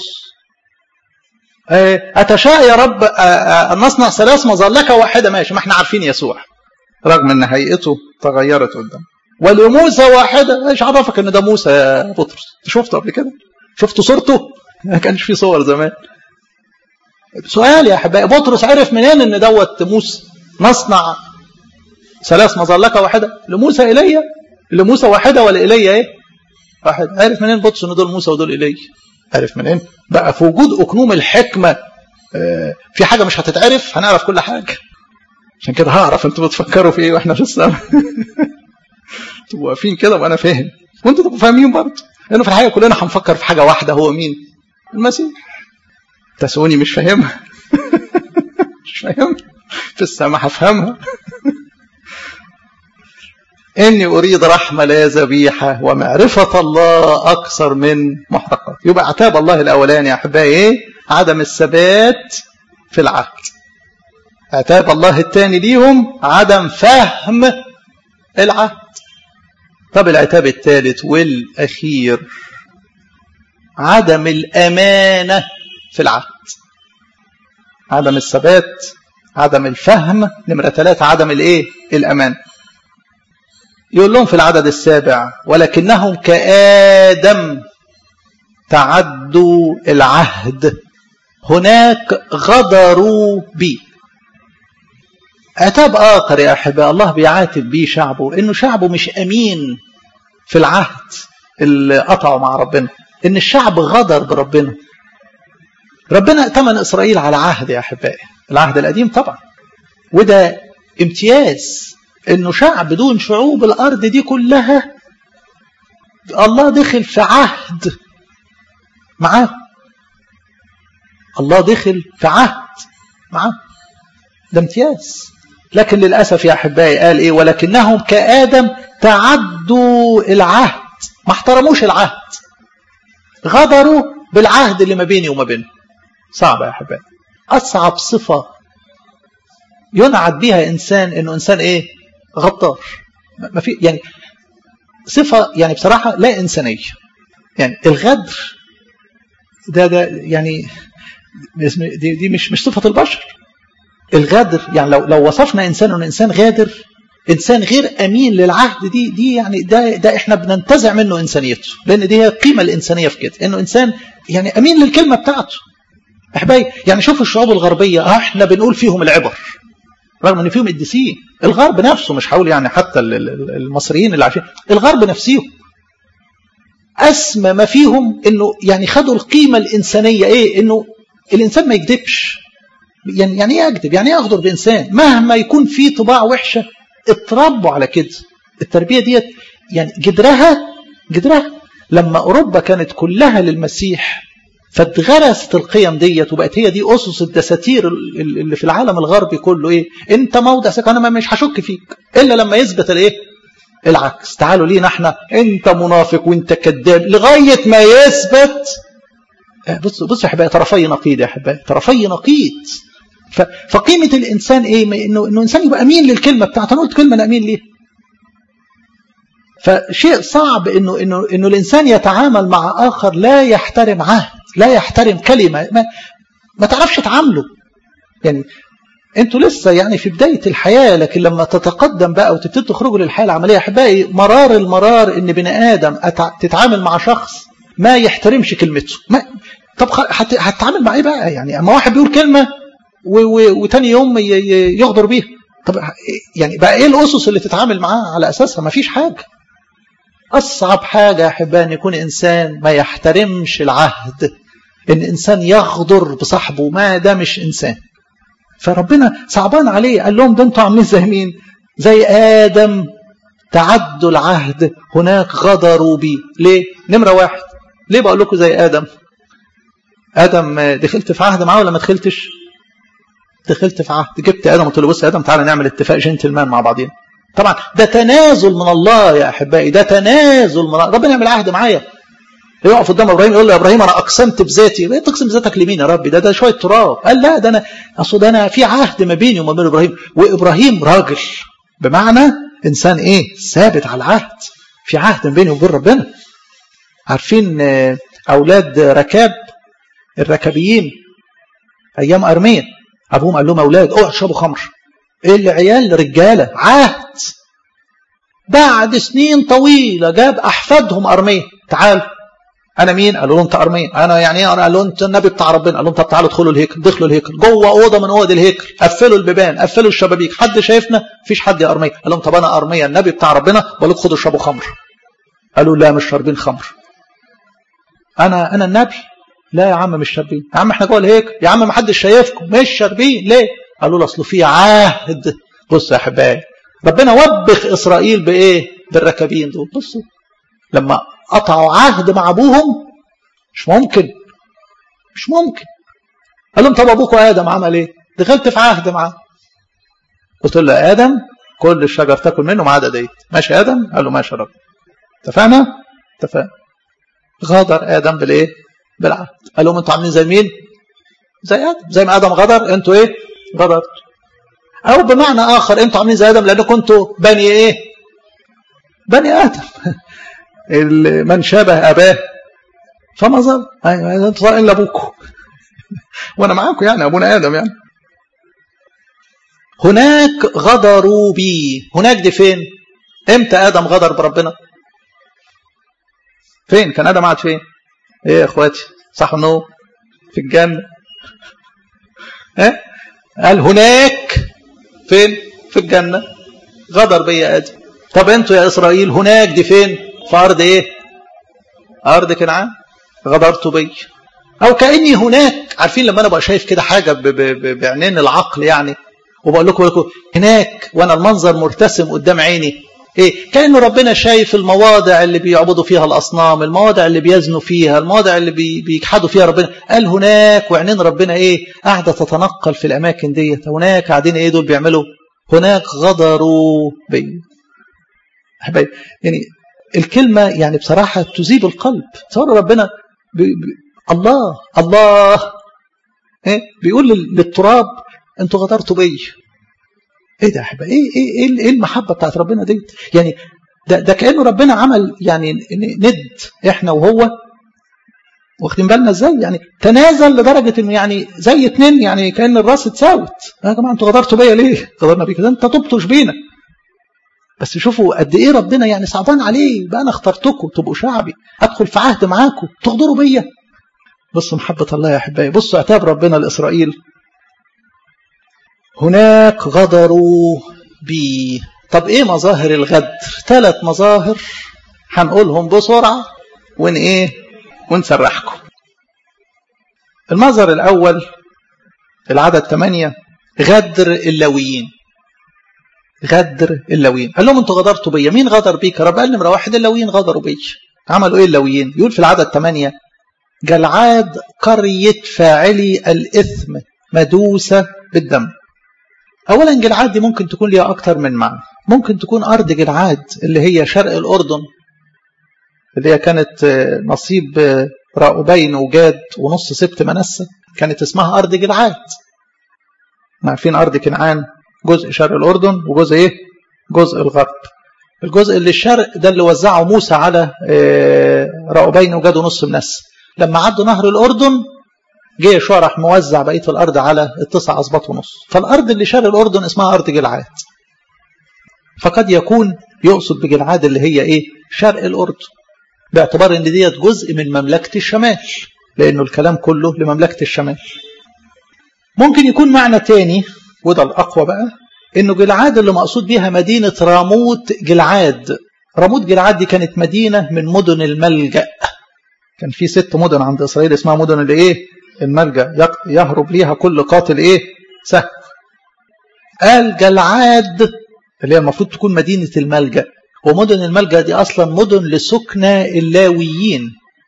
أتشاء يا رب أن نصنع ثلاث مظلكة واحدة ماشي ما احنا عارفين يسوع رغم ان هيئته تغيرت قدام ولموسى واحدة ايش عرفك ان ده موسى يا بطرس شفته قبل كده شفت صورته ما كانش في صور زمان سؤال يا احبائي بطرس عرف منين ان دوت موسى نصنع ثلاث مظلقه واحده لموسى ايليا لموسى واحده ولا ايليا ايه واحد عرف منين بطرس ان دول موسى ودول ايليا عرف منين بقى في وجود اكنوم الحكمه في حاجه مش هتتعرف هنعرف كل حاجه عشان كده هعرف انتوا بتفكروا في ايه واحنا في السماء تبقوا واقفين كده وانا فاهم وانتوا تبقوا فاهمين برضه لانه في الحقيقه كلنا هنفكر في حاجه واحده هو مين المسيح تسوني مش فاهمها مش فاهم في السماء هفهمها إني أريد رحمة لا ذبيحة ومعرفة الله أكثر من محرقات يبقى عتاب الله الأولاني يا أحبائي إيه؟ عدم الثبات في العهد عتاب الله الثاني ليهم عدم فهم العهد طب العتاب الثالث والأخير عدم الأمانة في العهد عدم الثبات عدم الفهم نمرة ثلاثة عدم الإيه؟ الأمان يقول لهم في العدد السابع ولكنهم كآدم تعدوا العهد هناك غدروا بي عتاب آخر يا أحباء الله بيعاتب بيه شعبه إنه شعبه مش أمين في العهد اللي قطعوا مع ربنا إن الشعب غدر بربنا ربنا ائتمن إسرائيل على عهد يا أحبائي العهد القديم طبعا وده امتياز انه شعب دون شعوب الارض دي كلها الله دخل في عهد معاه الله دخل في عهد معاه ده امتياز لكن للاسف يا احبائي قال ايه ولكنهم كادم تعدوا العهد ما احترموش العهد غدروا بالعهد اللي ما بيني وما بينه صعبه يا احبائي اصعب صفه ينعت بها انسان انه انسان ايه غدار ما في يعني صفة يعني بصراحة لا إنسانية يعني الغدر ده ده يعني دي, دي مش مش صفة البشر الغدر يعني لو لو وصفنا إنسان إنه إنسان غادر إنسان غير أمين للعهد دي دي يعني ده ده إحنا بننتزع منه إنسانيته لأن دي هي القيمة الإنسانية في كده إنه إنسان يعني أمين للكلمة بتاعته أحبائي يعني شوف الشعوب الغربية اه إحنا بنقول فيهم العبر رغم ان فيهم قديسين الغرب نفسه مش هقول يعني حتى المصريين اللي عايشين الغرب نفسيهم اسمى ما فيهم انه يعني خدوا القيمه الانسانيه ايه انه الانسان ما يكذبش يعني يعني ايه اكذب يعني ايه اغدر بانسان مهما يكون فيه طباع وحشه اتربوا على كده التربيه ديت يعني جدرها جدرها لما اوروبا كانت كلها للمسيح فاتغرست القيم ديت وبقت هي دي اسس الدساتير اللي في العالم الغربي كله ايه انت موضع سكن انا مش هشك فيك الا لما يثبت الايه العكس تعالوا لينا احنا انت منافق وانت كذاب لغايه ما يثبت بص بص يا احبائي طرفي نقيض يا احبائي طرفي نقيض فقيمه الانسان ايه انه انه انسان يبقى امين للكلمه بتاعته انا قلت كلمه انا امين ليها فشيء صعب انه انه انه الانسان يتعامل مع اخر لا يحترم عهد لا يحترم كلمه ما, ما تعرفش تعامله يعني انتوا لسه يعني في بدايه الحياه لكن لما تتقدم بقى وتبتدي تخرجوا للحياه العمليه احبائي مرار المرار ان بني ادم تتعامل مع شخص ما يحترمش كلمته ما طب هتتعامل مع ايه بقى يعني اما واحد بيقول كلمه وتاني يوم يغدر بيها طب يعني بقى ايه الاسس اللي تتعامل معاه على اساسها ما فيش حاجه أصعب حاجة يا أحبان يكون إنسان ما يحترمش العهد إن إنسان يغدر بصاحبه ما ده مش إنسان فربنا صعبان عليه قال لهم ده أنتوا عاملين زي مين زي آدم تعدوا العهد هناك غدروا بي ليه نمرة واحد ليه بقول لكم زي آدم آدم دخلت في عهد معاه ولا ما دخلتش دخلت في عهد جبت آدم قلت له بص يا آدم تعالى نعمل اتفاق جنتلمان مع بعضين طبعا ده تنازل من الله يا احبائي ده تنازل من الله ربنا يعمل عهد معايا يقف قدام ابراهيم يقول له يا ابراهيم انا اقسمت بذاتي ليه تقسم بذاتك لمين يا ربي ده ده شويه تراب قال لا ده انا اصل ده انا في عهد ما بيني وما بين ابراهيم وابراهيم راجل بمعنى انسان ايه ثابت على العهد في عهد ما بيني وبين ربنا عارفين اولاد ركاب الركابيين ايام ارميا ابوهم قال لهم اولاد اوعوا تشربوا خمر العيال رجالة عهد بعد سنين طويلة جاب أحفادهم أرمية تعال انا مين قالوا له انت ارميا انا يعني ايه قال له انت النبي بتاع ربنا قال لهم طب تعالوا ادخلوا الهيكل دخلوا الهيكل جوه اوضه من اوض الهيكل قفلوا البيبان قفلوا الشبابيك حد شايفنا مفيش حد يا ارميا قال لهم طب انا ارميا النبي بتاع ربنا بقول لكم خدوا اشربوا خمر قالوا لا مش شاربين خمر انا انا النبي لا يا عم مش شاربين يا عم احنا جوه الهيكل يا عم ما حدش شايفكم مش شاربين ليه قالوا له اصله في عهد بص يا احبائي ربنا وبخ اسرائيل بايه بالركابين دول بصوا لما قطعوا عهد مع ابوهم مش ممكن مش ممكن قال لهم طب ابوكم ادم عمل ايه دخلت في عهد معاه قلت له يا ادم كل الشجر تاكل منه ما عدا ديت ماشي ادم قال له ماشي يا رب اتفقنا اتفقنا غادر ادم بالايه بالعهد قال لهم انتوا عاملين زي مين زي ادم زي ما ادم غدر انتوا ايه غدرتوا او بمعنى اخر انتوا عاملين زي ادم لانكم انتوا بني ايه بني ادم من شابه اباه فما ظل ايوه انتوا طالعين لابوكم وانا معاكم يعني ابونا ادم يعني هناك غدروا بي هناك دي فين امتى ادم غدر بربنا فين كان ادم قاعد فين ايه يا اخواتي صح انه في الجنه ايه قال هناك فين في الجنه غدر بيا ادم طب انتوا يا اسرائيل هناك دي فين في ارض ايه ارض كنعان غدرتوا بي او كاني هناك عارفين لما انا بقى شايف كده حاجه ب ب ب بعينين العقل يعني وبقول لكم لكم هناك وانا المنظر مرتسم قدام عيني ايه كانه ربنا شايف المواضع اللي بيعبدوا فيها الاصنام المواضع اللي بيزنوا فيها المواضع اللي بي بيجحدوا فيها ربنا قال هناك وعينين ربنا ايه قاعده تتنقل في الاماكن ديت هناك قاعدين ايه دول بيعملوا هناك غدروا بي حبايبي يعني الكلمة يعني بصراحة تذيب القلب تصور ربنا بي بي الله الله إيه؟ بيقول للتراب انتوا غدرتوا بي ايه ده يا احبائي ايه ايه ايه المحبه بتاعت ربنا دي يعني ده ده كانه ربنا عمل يعني ند احنا وهو واخدين بالنا ازاي يعني تنازل لدرجه انه يعني زي اتنين يعني كان الراس اتساوت يا جماعه انتوا غدرتوا بيا ليه؟ غدرنا بيك ده انت تبطش بينا بس شوفوا قد ايه ربنا يعني صعبان عليه بقى انا اخترتكم تبقوا شعبي ادخل في عهد معاكم تغدروا بيا بصوا محبه الله يا احبائي بصوا عتاب ربنا لاسرائيل هناك غدروا بي طب ايه مظاهر الغدر ثلاث مظاهر هنقولهم بسرعه ون ايه ونسرحكم المظهر الاول العدد ثمانية غدر اللويين غدر اللويين قال لهم انتوا غدرتوا بيا مين غدر بيك يا رب قال نمره واحد اللويين غدروا بيا عملوا ايه اللويين يقول في العدد 8 جلعاد قرية فاعلي الإثم مدوسة بالدم أولا جلعاد دي ممكن تكون ليها أكتر من معنى ممكن تكون أرض جلعاد اللي هي شرق الأردن اللي هي كانت نصيب راؤوبين وجاد ونص سبت منسة كانت اسمها أرض جلعاد عارفين أرض كنعان جزء شرق الأردن وجزء إيه؟ جزء الغرب الجزء اللي الشرق ده اللي وزعه موسى على راؤوبين وجاد ونص منسة لما عدوا نهر الأردن جه يشوع راح موزع بقية الأرض على التسع أسباط ونص فالأرض اللي شرق الأردن اسمها أرض جلعاد فقد يكون يقصد بجلعاد اللي هي إيه شرق الأردن باعتبار ان ديت جزء من مملكة الشمال لأنه الكلام كله لمملكة الشمال ممكن يكون معنى تاني وده الأقوى بقى إنه جلعاد اللي مقصود بيها مدينة راموت جلعاد راموت جلعاد دي كانت مدينة من مدن الملجأ كان في ست مدن عند إسرائيل اسمها مدن الإيه الملجأ يهرب ليها كل قاتل إيه سهل قال جلعاد اللي هي المفروض تكون مدينة الملجأ ومدن الملجأ دي أصلا مدن لسكنى اللاويين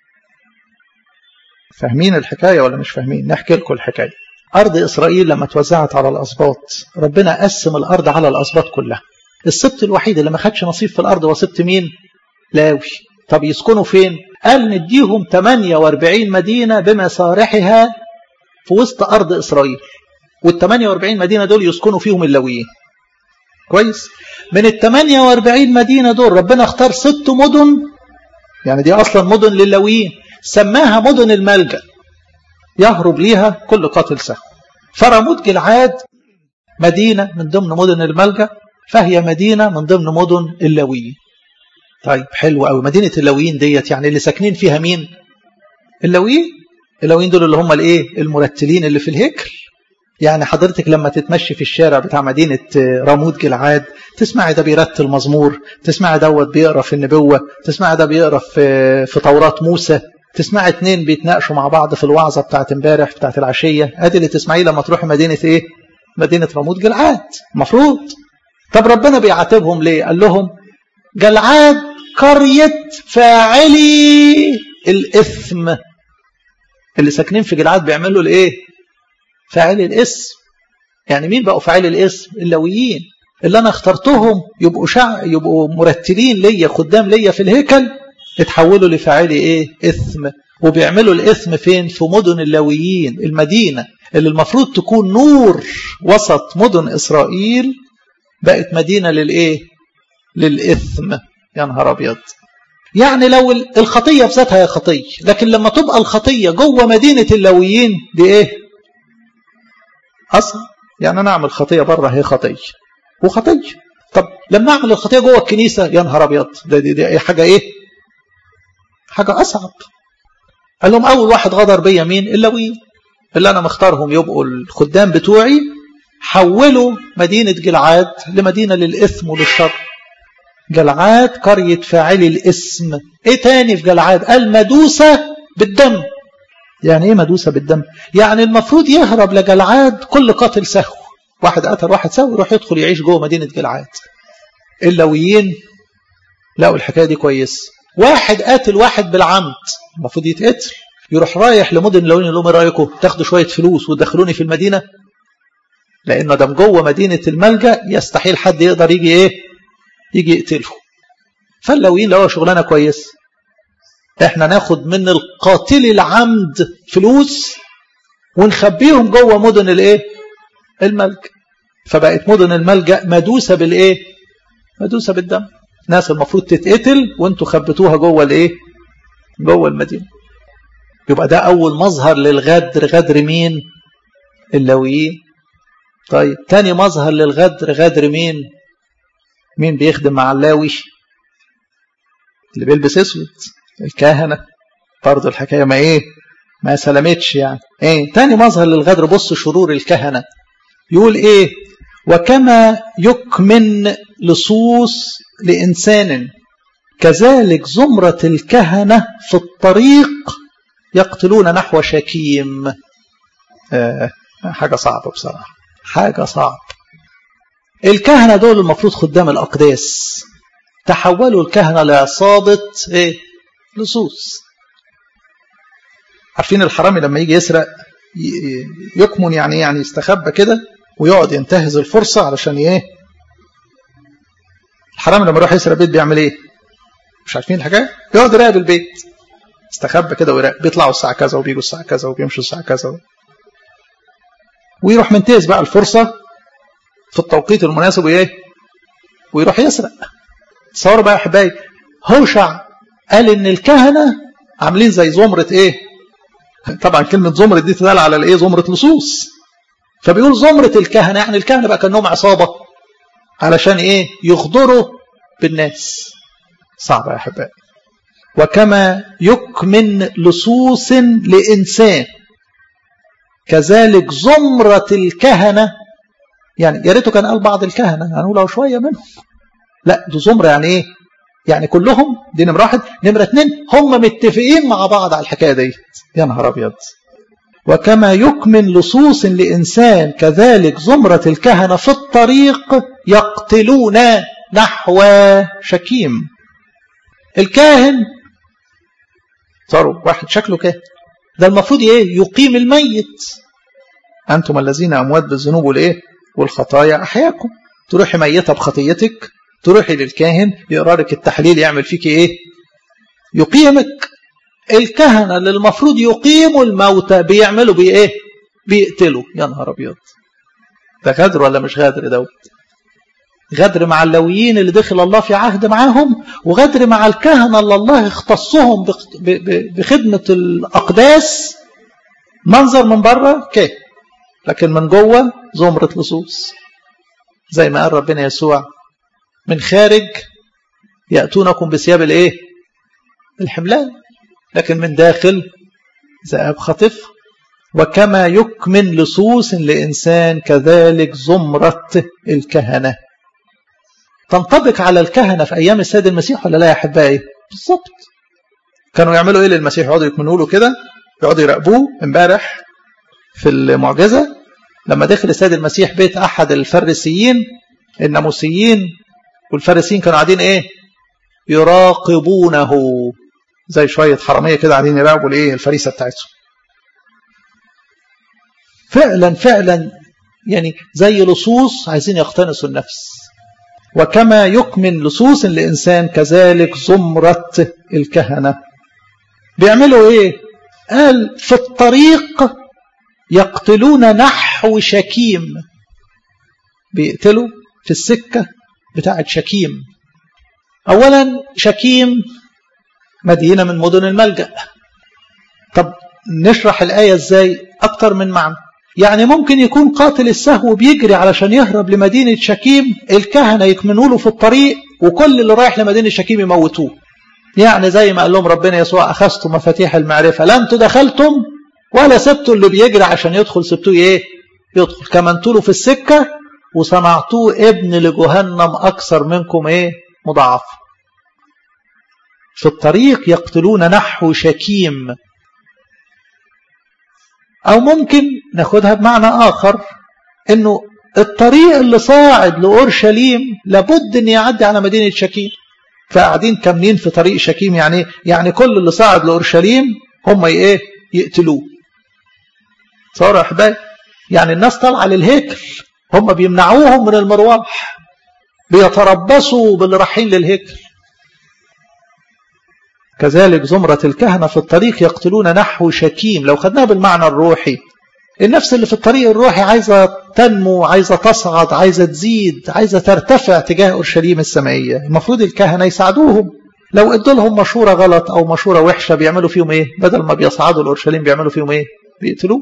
فاهمين الحكاية ولا مش فاهمين نحكي لكم الحكاية أرض إسرائيل لما توزعت على الأسباط ربنا قسم الأرض على الأسباط كلها السبت الوحيد اللي ما خدش نصيب في الأرض هو سبت مين لاوي طب يسكنوا فين قال نديهم 48 مدينة بمصارحها في وسط أرض إسرائيل وال 48 مدينة دول يسكنوا فيهم اللاويين كويس من ال 48 مدينة دول ربنا اختار ست مدن يعني دي أصلا مدن للاويين سماها مدن الملجأ يهرب ليها كل قاتل سهم فرموت جلعاد مدينة من ضمن مدن الملجأ فهي مدينة من ضمن مدن اللاويين طيب حلو قوي مدينة اللاويين ديت يعني اللي ساكنين فيها مين اللاويين اللاويين دول اللي هم الايه المرتلين اللي في الهيكل يعني حضرتك لما تتمشي في الشارع بتاع مدينة راموت جلعاد تسمعي ده بيرتل مزمور تسمعي دوت بيقرا في النبوة تسمعي ده بيقرا في في توراة موسى تسمعي اتنين بيتناقشوا مع بعض في الوعظة بتاعت امبارح بتاعت العشية ادي اللي تسمعيه لما تروحي مدينة ايه مدينة راموت جلعاد مفروض طب ربنا بيعاتبهم ليه قال لهم جلعاد قرية فاعلي الإثم اللي ساكنين في جلعاد بيعملوا الايه فاعلي الاسم يعني مين بقوا فاعلي الاسم اللويين اللي انا اخترتهم يبقوا شع يبقوا مرتلين ليا خدام ليا في الهيكل اتحولوا لفاعلي ايه اثم وبيعملوا الاثم فين في مدن اللويين المدينه اللي المفروض تكون نور وسط مدن اسرائيل بقت مدينه للايه للاثم يا نهار ابيض يعني لو الخطيه بذاتها هي خطيه لكن لما تبقى الخطيه جوه مدينه اللويين دي ايه اصلا يعني انا اعمل خطيه بره هي خطيه وخطيه طب لما اعمل الخطيه جوه الكنيسه يا نهار ابيض ده دي, دي حاجه ايه حاجه اصعب قال لهم اول واحد غدر بيا مين اللويين اللي انا مختارهم يبقوا الخدام بتوعي حولوا مدينه جلعاد لمدينه للاثم وللشر جلعاد قريه فاعلي الاسم ايه تاني في جلعاد قال مدوسه بالدم يعني ايه مدوسه بالدم يعني المفروض يهرب لجلعاد كل قاتل سهو واحد قتل واحد سهو يروح يدخل يعيش جوه مدينه جلعاد اللويين لقوا الحكايه دي كويس واحد قاتل واحد بالعمد المفروض يتقتل يروح رايح لمدن اللويين يقول لهم ايه رايكم تاخدوا شويه فلوس وتدخلوني في المدينه لانه دام جوه مدينه الملجا يستحيل حد يقدر يجي ايه يجي يقتله فاللويين لقوا شغلانه كويس احنا ناخد من القاتل العمد فلوس ونخبيهم جوه مدن الايه الملجا فبقت مدن الملجا مدوسه بالايه مدوسه بالدم ناس المفروض تتقتل وانتوا خبيتوها جوه الايه جوه المدينه يبقى ده اول مظهر للغدر غدر مين اللويين طيب تاني مظهر للغدر غدر مين مين بيخدم مع اللاوي اللي بيلبس اسود الكهنة برضه الحكاية ما ايه ما سلمتش يعني ايه تاني مظهر للغدر بص شرور الكهنة يقول ايه وكما يكمن لصوص لإنسان كذلك زمرة الكهنة في الطريق يقتلون نحو شكيم آه حاجة صعبة بصراحة حاجة صعبة الكهنة دول المفروض خدام الأقداس تحولوا الكهنة لعصابة ايه لصوص عارفين الحرامي لما يجي يسرق يكمن يعني يعني يستخبى كده ويقعد ينتهز الفرصة علشان ايه الحرامي لما يروح يسرق بيت بيعمل ايه مش عارفين الحكايه يقعد يراقب البيت استخبى كده ويراقب بيطلعوا الساعه كذا وبيجوا الساعه كذا وبيمشوا الساعه كذا ويروح منتهز بقى الفرصه في التوقيت المناسب وايه ويروح يسرق تصوروا بقى يا حبايبي هوشع قال ان الكهنه عاملين زي زمره ايه طبعا كلمه زمره دي تدل على الايه زمره لصوص فبيقول زمره الكهنه يعني الكهنه بقى كانهم عصابه علشان ايه يغدروا بالناس صعبه يا احبائي وكما يكمن لصوص لانسان كذلك زمره الكهنه يعني يا ريته كان قال بعض الكهنه هنقول يعني شويه منهم لا دي زمره يعني ايه يعني كلهم دي نمره واحد نمره اثنين هم متفقين مع بعض على الحكايه دي يا نهار ابيض وكما يكمن لصوص لإنسان كذلك زمرة الكهنة في الطريق يقتلون نحو شكيم الكاهن صاروا واحد شكله كاهن ده المفروض ايه يقيم الميت أنتم الذين أموات بالذنوب والإيه والخطايا أحياكم تروحي ميتة بخطيتك تروحي للكاهن يقرا لك التحليل يعمل فيك ايه يقيمك الكهنة اللي المفروض يقيموا الموتى بيعملوا بيه ايه بيقتلوا يا نهار ابيض ده غدر ولا مش غدر دوت غدر مع اللويين اللي دخل الله في عهد معاهم وغدر مع الكهنة اللي الله اختصهم بخدمة الأقداس منظر من بره كه لكن من جوه زمرة لصوص زي ما قال ربنا يسوع من خارج يأتونكم بثياب الايه الحملان لكن من داخل ذئاب خاطف وكما يكمن لصوص لإنسان كذلك زمرة الكهنة تنطبق على الكهنة في أيام السيد المسيح ولا لا يا أحبائي بالضبط كانوا يعملوا إيه للمسيح يقعدوا يكمنوا له كده يقعدوا يراقبوه امبارح في المعجزة لما دخل السيد المسيح بيت أحد الفريسيين الناموسيين والفريسيين كانوا قاعدين إيه يراقبونه زي شوية حرامية كده قاعدين يراقبوا الإيه الفريسة بتاعتهم فعلا فعلا يعني زي لصوص عايزين يقتنصوا النفس وكما يكمن لصوص الإنسان كذلك زمرة الكهنة بيعملوا إيه قال في الطريق يقتلون نحو شكيم بيقتلوا في السكة بتاعة شكيم أولا شكيم مدينة من مدن الملجأ طب نشرح الآية إزاي أكتر من معنى يعني ممكن يكون قاتل السهو بيجري علشان يهرب لمدينة شكيم الكهنة يكمنوا له في الطريق وكل اللي رايح لمدينة شكيم يموتوه يعني زي ما قال لهم ربنا يسوع أخذتم مفاتيح المعرفة لا أنتوا دخلتم ولا سبتوا اللي بيجري عشان يدخل سبتوه إيه يدخل كمنتوا له في السكة وصنعتوه ابن لجهنم أكثر منكم إيه مضاعف في الطريق يقتلون نحو شكيم أو ممكن ناخدها بمعنى آخر أنه الطريق اللي صاعد لأورشليم لابد أن يعدي على مدينة شكيم فقاعدين كاملين في طريق شكيم يعني يعني كل اللي صاعد لأورشليم هم إيه يقتلوه صار أحباب يعني الناس طالعة للهيكل هم بيمنعوهم من المرواح بيتربصوا باللي رايحين للهيكل كذلك زمرة الكهنة في الطريق يقتلون نحو شكيم لو خدناها بالمعنى الروحي النفس اللي في الطريق الروحي عايزة تنمو عايزة تصعد عايزة تزيد عايزة ترتفع تجاه أورشليم السمائية المفروض الكهنة يساعدوهم لو ادوا لهم مشورة غلط أو مشورة وحشة بيعملوا فيهم إيه بدل ما بيصعدوا لأورشليم بيعملوا فيهم إيه بيقتلوه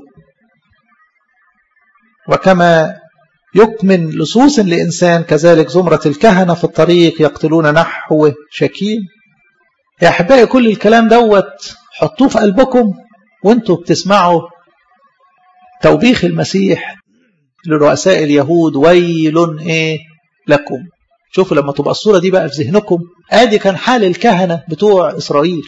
وكما يكمن لصوص لإنسان كذلك زمرة الكهنة في الطريق يقتلون نحو شكيم يا أحبائي كل الكلام دوت حطوه في قلبكم وانتوا بتسمعوا توبيخ المسيح لرؤساء اليهود ويل ايه لكم شوفوا لما تبقى الصورة دي بقى في ذهنكم ادي كان حال الكهنة بتوع إسرائيل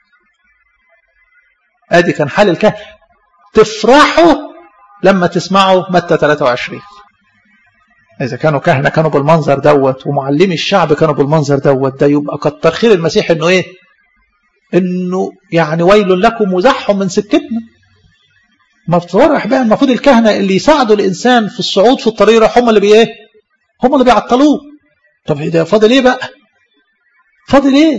ادي كان حال الكهنة تفرحوا لما تسمعوا متى 23 إذا كانوا كهنة كانوا بالمنظر دوت ومعلمي الشعب كانوا بالمنظر دوت ده يبقى كتر خير المسيح إنه إيه؟ إنه يعني ويل لكم وزحهم من سكتنا. ما بتصور بقى المفروض الكهنة اللي يساعدوا الإنسان في الصعود في الطريق هم اللي بإيه؟ هم اللي بيعطلوه. طب ده فاضل إيه بقى؟ فاضل إيه؟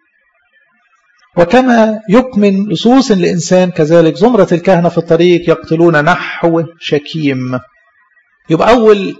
وكما يكمن لصوص الإنسان كذلك زمرة الكهنة في الطريق يقتلون نحو شكيم. يبقى أول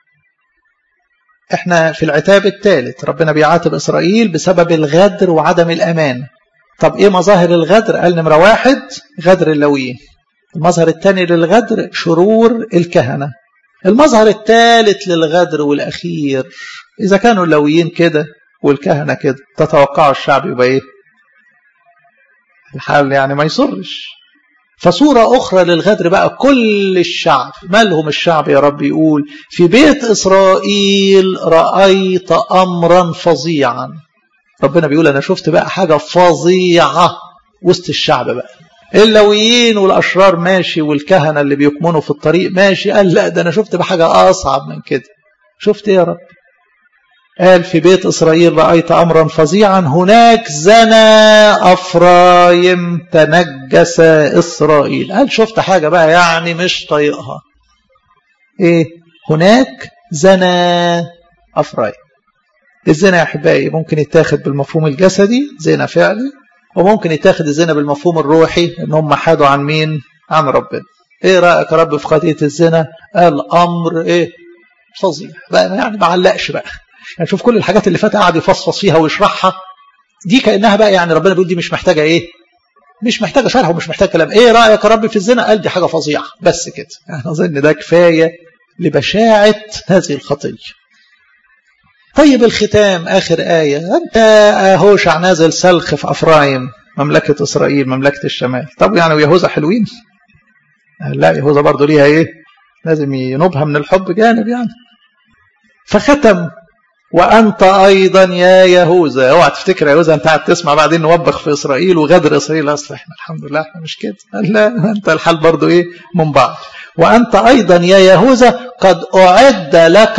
احنا في العتاب الثالث ربنا بيعاتب إسرائيل بسبب الغدر وعدم الأمان طب ايه مظاهر الغدر قال نمرة واحد غدر اللويين المظهر الثاني للغدر شرور الكهنة المظهر الثالث للغدر والأخير إذا كانوا اللويين كده والكهنة كده تتوقعوا الشعب يبقى ايه الحال يعني ما يصرش فصورة أخرى للغدر بقى كل الشعب مالهم الشعب يا رب يقول في بيت إسرائيل رأيت أمرا فظيعا ربنا بيقول أنا شفت بقى حاجة فظيعة وسط الشعب بقى اللويين والأشرار ماشي والكهنة اللي بيكمنوا في الطريق ماشي قال لا ده أنا شفت بحاجة أصعب من كده شفت يا رب قال في بيت إسرائيل رأيت أمرا فظيعا هناك زنى أفرايم تنجس إسرائيل قال شفت حاجة بقى يعني مش طايقها إيه هناك زنى أفرايم الزنا يا أحبائي ممكن يتاخد بالمفهوم الجسدي زنا فعلي وممكن يتاخد الزنا بالمفهوم الروحي إن هم حادوا عن مين عن ربنا إيه رأيك يا رب في قضية الزنا قال أمر إيه فظيع بقى يعني ما علقش بقى يعني شوف كل الحاجات اللي فاتت قاعد يفصفص فيها ويشرحها دي كانها بقى يعني ربنا بيقول دي مش محتاجه ايه مش محتاجه شرح ومش محتاجه كلام ايه رايك يا رب في الزنا قال دي حاجه فظيعه بس كده يعني اظن ده كفايه لبشاعه هذه الخطيه طيب الختام اخر ايه انت هوشع نازل سلخ في افرايم مملكة إسرائيل مملكة الشمال طب يعني ويهوذا حلوين لا يهوذا برضه ليها إيه لازم ينوبها من الحب جانب يعني فختم وأنت أيضا يا يهوذا اوعى تفتكر يا يهوذا أنت قاعد تسمع بعدين نوبخ في إسرائيل وغدر إسرائيل أصل إحنا الحمد لله إحنا مش كده لا أنت الحال برضه إيه من بعض وأنت أيضا يا يهوذا قد أعد لك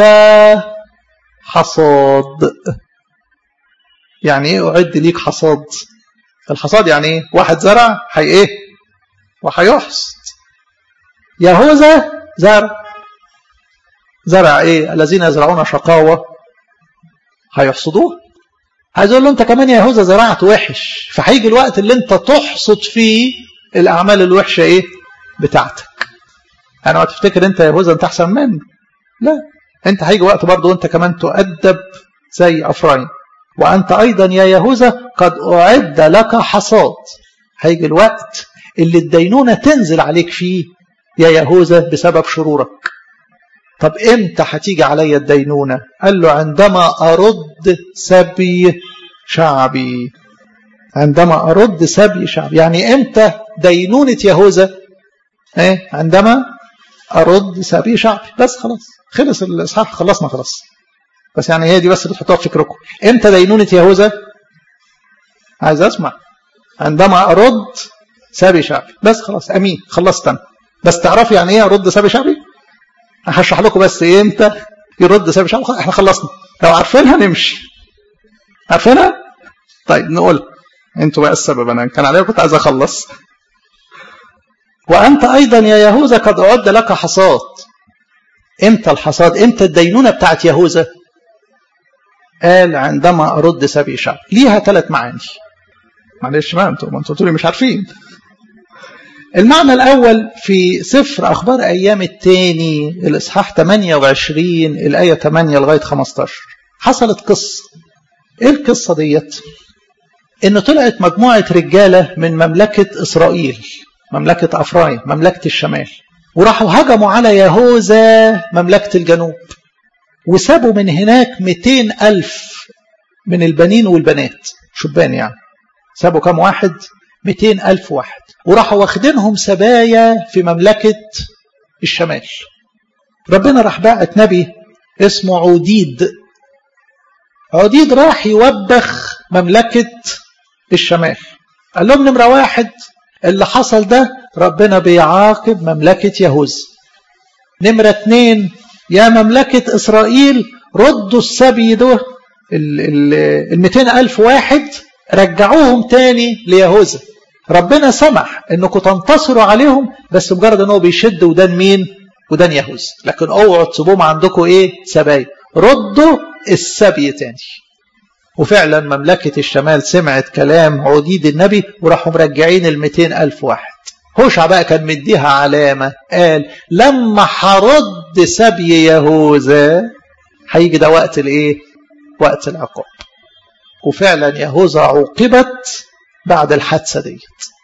حصاد يعني إيه أعد ليك حصاد الحصاد يعني إيه واحد زرع حي إيه وهيحصد يهوذا زرع زرع إيه الذين يزرعون شقاوة هيحصدوه عايز اقول له انت كمان يا يهوذا زرعت وحش فهيجي الوقت اللي انت تحصد فيه الاعمال الوحشه ايه بتاعتك انا تفتكر انت يا يهوذا انت احسن منه لا انت هيجي وقت برضه وانت كمان تؤدب زي افرايم وانت ايضا يا يهوذا قد اعد لك حصاد هيجي الوقت اللي الدينونه تنزل عليك فيه يا يهوذا بسبب شرورك طب امتى هتيجي عليا الدينونة قال له عندما أرد سبي شعبي عندما أرد سبي شعبي يعني امتى دينونة يهوذا ايه عندما أرد سبي شعبي بس خلاص خلص الإصحاح خلصنا خلاص بس يعني هي دي بس بتحطوها في فكركم امتى دينونة يهوذا عايز اسمع عندما أرد سبي شعبي بس خلاص أمين خلصت أنا بس تعرفي يعني ايه أرد سبي شعبي هشرح لكم بس ايه امتى يرد سبب شعب احنا خلصنا لو عارفينها نمشي عارفينها طيب نقول انتوا بقى السبب انا كان عليا كنت عايز اخلص وانت ايضا يا يهوذا قد اعد لك حصاد امتى الحصاد امتى الدينونه بتاعت يهوذا قال عندما ارد سبي شعب ليها ثلاث معاني معلش ما انتوا ما انتوا تقولي مش عارفين المعنى الأول في سفر أخبار أيام الثاني الإصحاح 28 الآية 8 لغاية 15 حصلت قصة إيه القصة ديت؟ إن طلعت مجموعة رجالة من مملكة إسرائيل مملكة أفرايم مملكة الشمال وراحوا هجموا على يهوذا مملكة الجنوب وسابوا من هناك 200 ألف من البنين والبنات شبان يعني سابوا كم واحد 200 ألف واحد وراحوا واخدينهم سبايا في مملكة الشمال ربنا راح باعت نبي اسمه عوديد عوديد راح يوبخ مملكة الشمال قال لهم نمرة واحد اللي حصل ده ربنا بيعاقب مملكة يهوذا نمرة اتنين يا مملكة إسرائيل ردوا السبي ده ال 200 ألف واحد رجعوهم تاني ليهوذا ربنا سمح انكم تنتصروا عليهم بس مجرد ان هو بيشد ودان مين ودان يهوذا لكن اوعوا تسيبوهم عندكم ايه سبايا ردوا السبي تاني وفعلا مملكة الشمال سمعت كلام عديد النبي وراحوا مرجعين ال ألف واحد هوشع بقى كان مديها علامة قال لما هرد سبي يهوذا هيجي ده وقت الايه وقت العقاب وفعلا يهوذا عوقبت بعد الحادثة ديت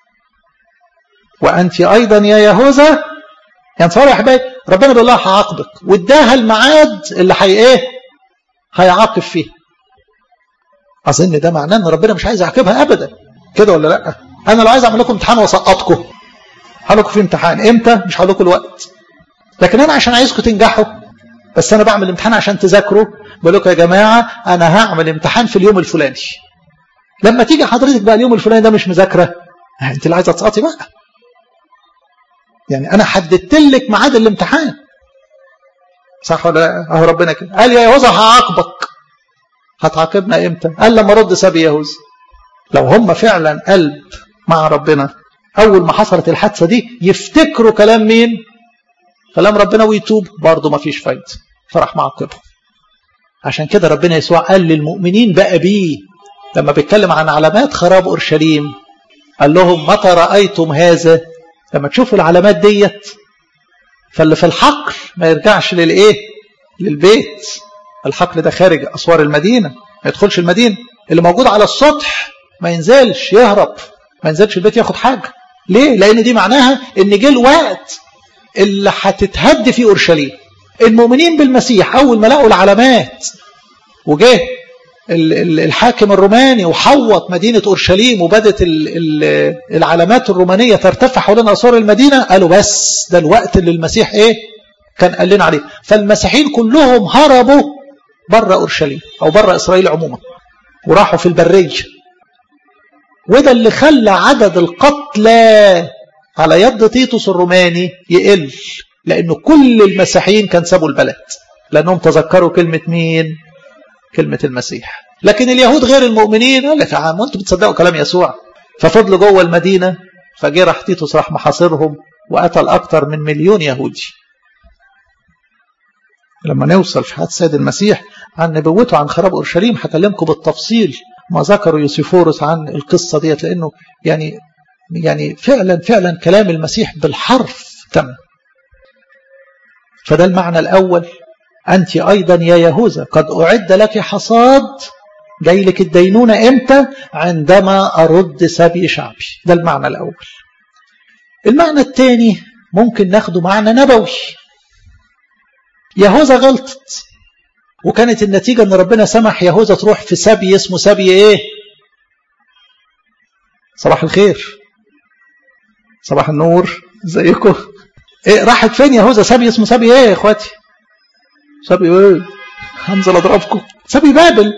وأنت أيضا يا يهوذا يعني تصور يا حبايبي ربنا بيقول لها هعاقبك واداها الميعاد اللي هي ايه هيعاقب فيه أظن ده معناه إن ربنا مش عايز يعاقبها أبدا كده ولا لأ أنا لو عايز أعمل لكم امتحان وأسقطكم هقول لكم في امتحان إمتى مش هقول لكم الوقت لكن أنا عشان عايزكم تنجحوا بس أنا بعمل امتحان عشان تذاكروا بقول لكم يا جماعة أنا هعمل امتحان في اليوم الفلاني لما تيجي حضرتك بقى اليوم الفلاني ده مش مذاكره انت اللي عايزه تسقطي بقى يعني انا حددت لك ميعاد الامتحان صح ولا لا اهو ربنا كده قال يا يهوذا هعاقبك هتعاقبنا امتى قال لما رد سبي يهوذا لو هم فعلا قلب مع ربنا اول ما حصلت الحادثه دي يفتكروا كلام مين كلام ربنا ويتوب برضه ما فيش فايده فراح معاقبهم عشان كده ربنا يسوع قال للمؤمنين بقى بيه لما بيتكلم عن علامات خراب اورشليم قال لهم متى رايتم هذا لما تشوفوا العلامات ديت فاللي في الحقل ما يرجعش للايه للبيت الحقل ده خارج اسوار المدينه ما يدخلش المدينه اللي موجود على السطح ما ينزلش يهرب ما ينزلش البيت ياخد حاجه ليه لان دي معناها ان جه الوقت اللي هتتهد فيه اورشليم المؤمنين بالمسيح اول ما لقوا العلامات وجه الحاكم الروماني وحوط مدينة أورشليم وبدت العلامات الرومانية ترتفع حوالين أسوار المدينة قالوا بس ده الوقت اللي المسيح إيه كان قال لنا عليه فالمسيحيين كلهم هربوا بره أورشليم أو بره إسرائيل عموما وراحوا في البرية وده اللي خلى عدد القتلى على يد تيتوس الروماني يقل لأنه كل المسيحيين كان سابوا البلد لأنهم تذكروا كلمة مين كلمة المسيح لكن اليهود غير المؤمنين قال لك يا عم انتوا بتصدقوا كلام يسوع ففضلوا جوه المدينة فجه راح تيتوس راح محاصرهم وقتل أكثر من مليون يهودي لما نوصل في حياة السيد المسيح عن نبوته عن خراب أورشليم هكلمكم بالتفصيل ما ذكروا يوسيفورس عن القصة ديت لأنه يعني يعني فعلا فعلا كلام المسيح بالحرف تم فده المعنى الأول أنت أيضا يا يهوذا قد أعد لك حصاد جاي لك الدينونة إمتى عندما أرد سبي شعبي ده المعنى الأول المعنى الثاني ممكن ناخده معنى نبوي يهوذا غلطت وكانت النتيجة أن ربنا سمح يهوذا تروح في سبي اسمه سبي إيه صباح الخير صباح النور ازيكم ايه راحت فين يهوذا سبي اسمه سبي ايه يا اخواتي سبي ايه هنزل اضربكم سبي بابل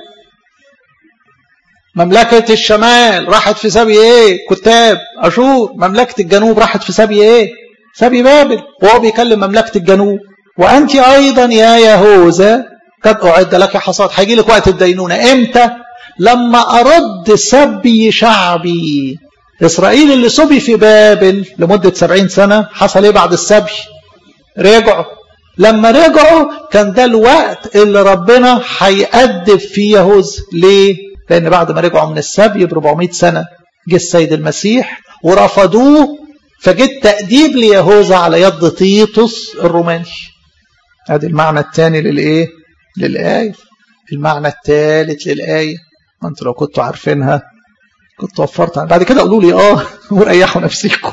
مملكة الشمال راحت في سبي ايه كتاب اشور مملكة الجنوب راحت في سبي ايه سبي بابل وهو بيكلم مملكة الجنوب وانت ايضا يا يهوذا قد اعد لك حصاد هيجي لك وقت الدينونة امتى لما ارد سبي شعبي إسرائيل اللي سبي في بابل لمدة سبعين سنة حصل إيه بعد السبي رجعوا لما رجعوا كان ده الوقت اللي ربنا هيأدب فيه يهوذا ليه؟ لأن بعد ما رجعوا من السبي ب 400 سنة جه السيد المسيح ورفضوه فجه التأديب ليهوذا على يد تيتوس الروماني ادي المعنى الثاني للإيه؟ للآية المعنى الثالث للآية ما انتوا لو كنتوا عارفينها كنت وفرت بعد كده قولوا لي اه وريحوا نفسيكم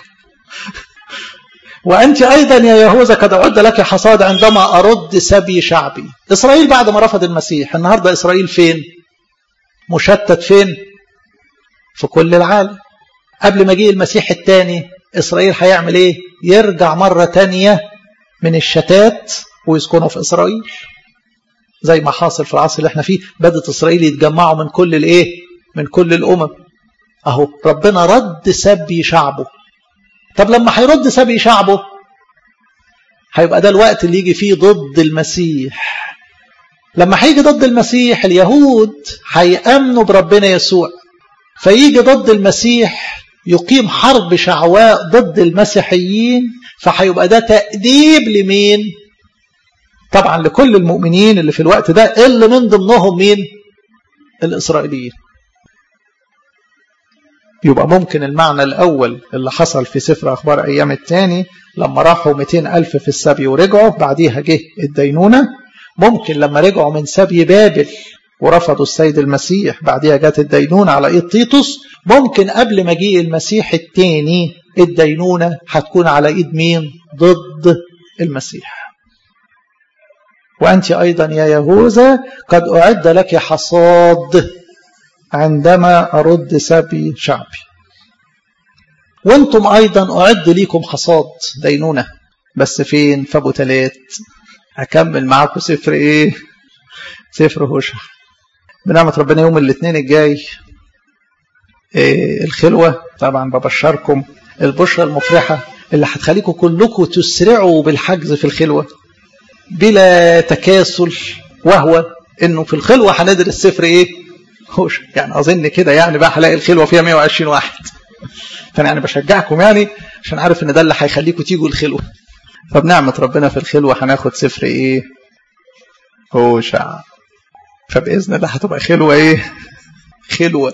وأنت أيضا يا يهوذا قد أعد لك حصاد عندما أرد سبي شعبي إسرائيل بعد ما رفض المسيح النهاردة إسرائيل فين مشتت فين في كل العالم قبل ما جه المسيح الثاني إسرائيل هيعمل إيه يرجع مرة تانية من الشتات ويسكنوا في إسرائيل زي ما حاصل في العصر اللي احنا فيه بدت إسرائيل يتجمعوا من كل الإيه من كل الأمم أهو ربنا رد سبي شعبه طب لما هيرد سبي شعبه هيبقى ده الوقت اللي يجي فيه ضد المسيح لما هيجي ضد المسيح اليهود هيأمنوا بربنا يسوع فيجي ضد المسيح يقيم حرب شعواء ضد المسيحيين فهيبقى ده تأديب لمين طبعا لكل المؤمنين اللي في الوقت ده اللي من ضمنهم مين الإسرائيليين يبقى ممكن المعنى الأول اللي حصل في سفر أخبار أيام الثاني لما راحوا 200 ألف في السبي ورجعوا بعديها جه الدينونة ممكن لما رجعوا من سبي بابل ورفضوا السيد المسيح بعديها جت الدينونة على إيد تيتوس ممكن قبل مجيء المسيح الثاني الدينونة هتكون على إيد مين ضد المسيح وأنت أيضا يا يهوذا قد أعد لك حصاد عندما أرد سبي شعبي وانتم أيضا أعد ليكم حصاد دينونة بس فين في أبو تلات هكمل معاكم سفر إيه سفر هوشع بنعمة ربنا يوم الاثنين الجاي إيه الخلوة طبعا ببشركم البشرة المفرحة اللي هتخليكم كلكم تسرعوا بالحجز في الخلوة بلا تكاسل وهو انه في الخلوة هندرس سفر ايه هوش يعني اظن كده يعني بقى هلاقي الخلوة فيها 120 واحد فانا يعني بشجعكم يعني عشان عارف ان ده اللي هيخليكم تيجوا الخلوة فبنعمة ربنا في الخلوة هناخد سفر ايه هوشع فبإذن الله هتبقى خلوة ايه خلوة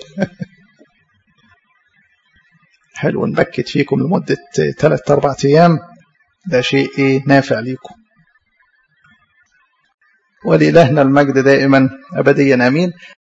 حلو نبكت فيكم لمدة 3 4 أيام ده شيء ايه نافع ليكم ولإلهنا المجد دائما أبديا أمين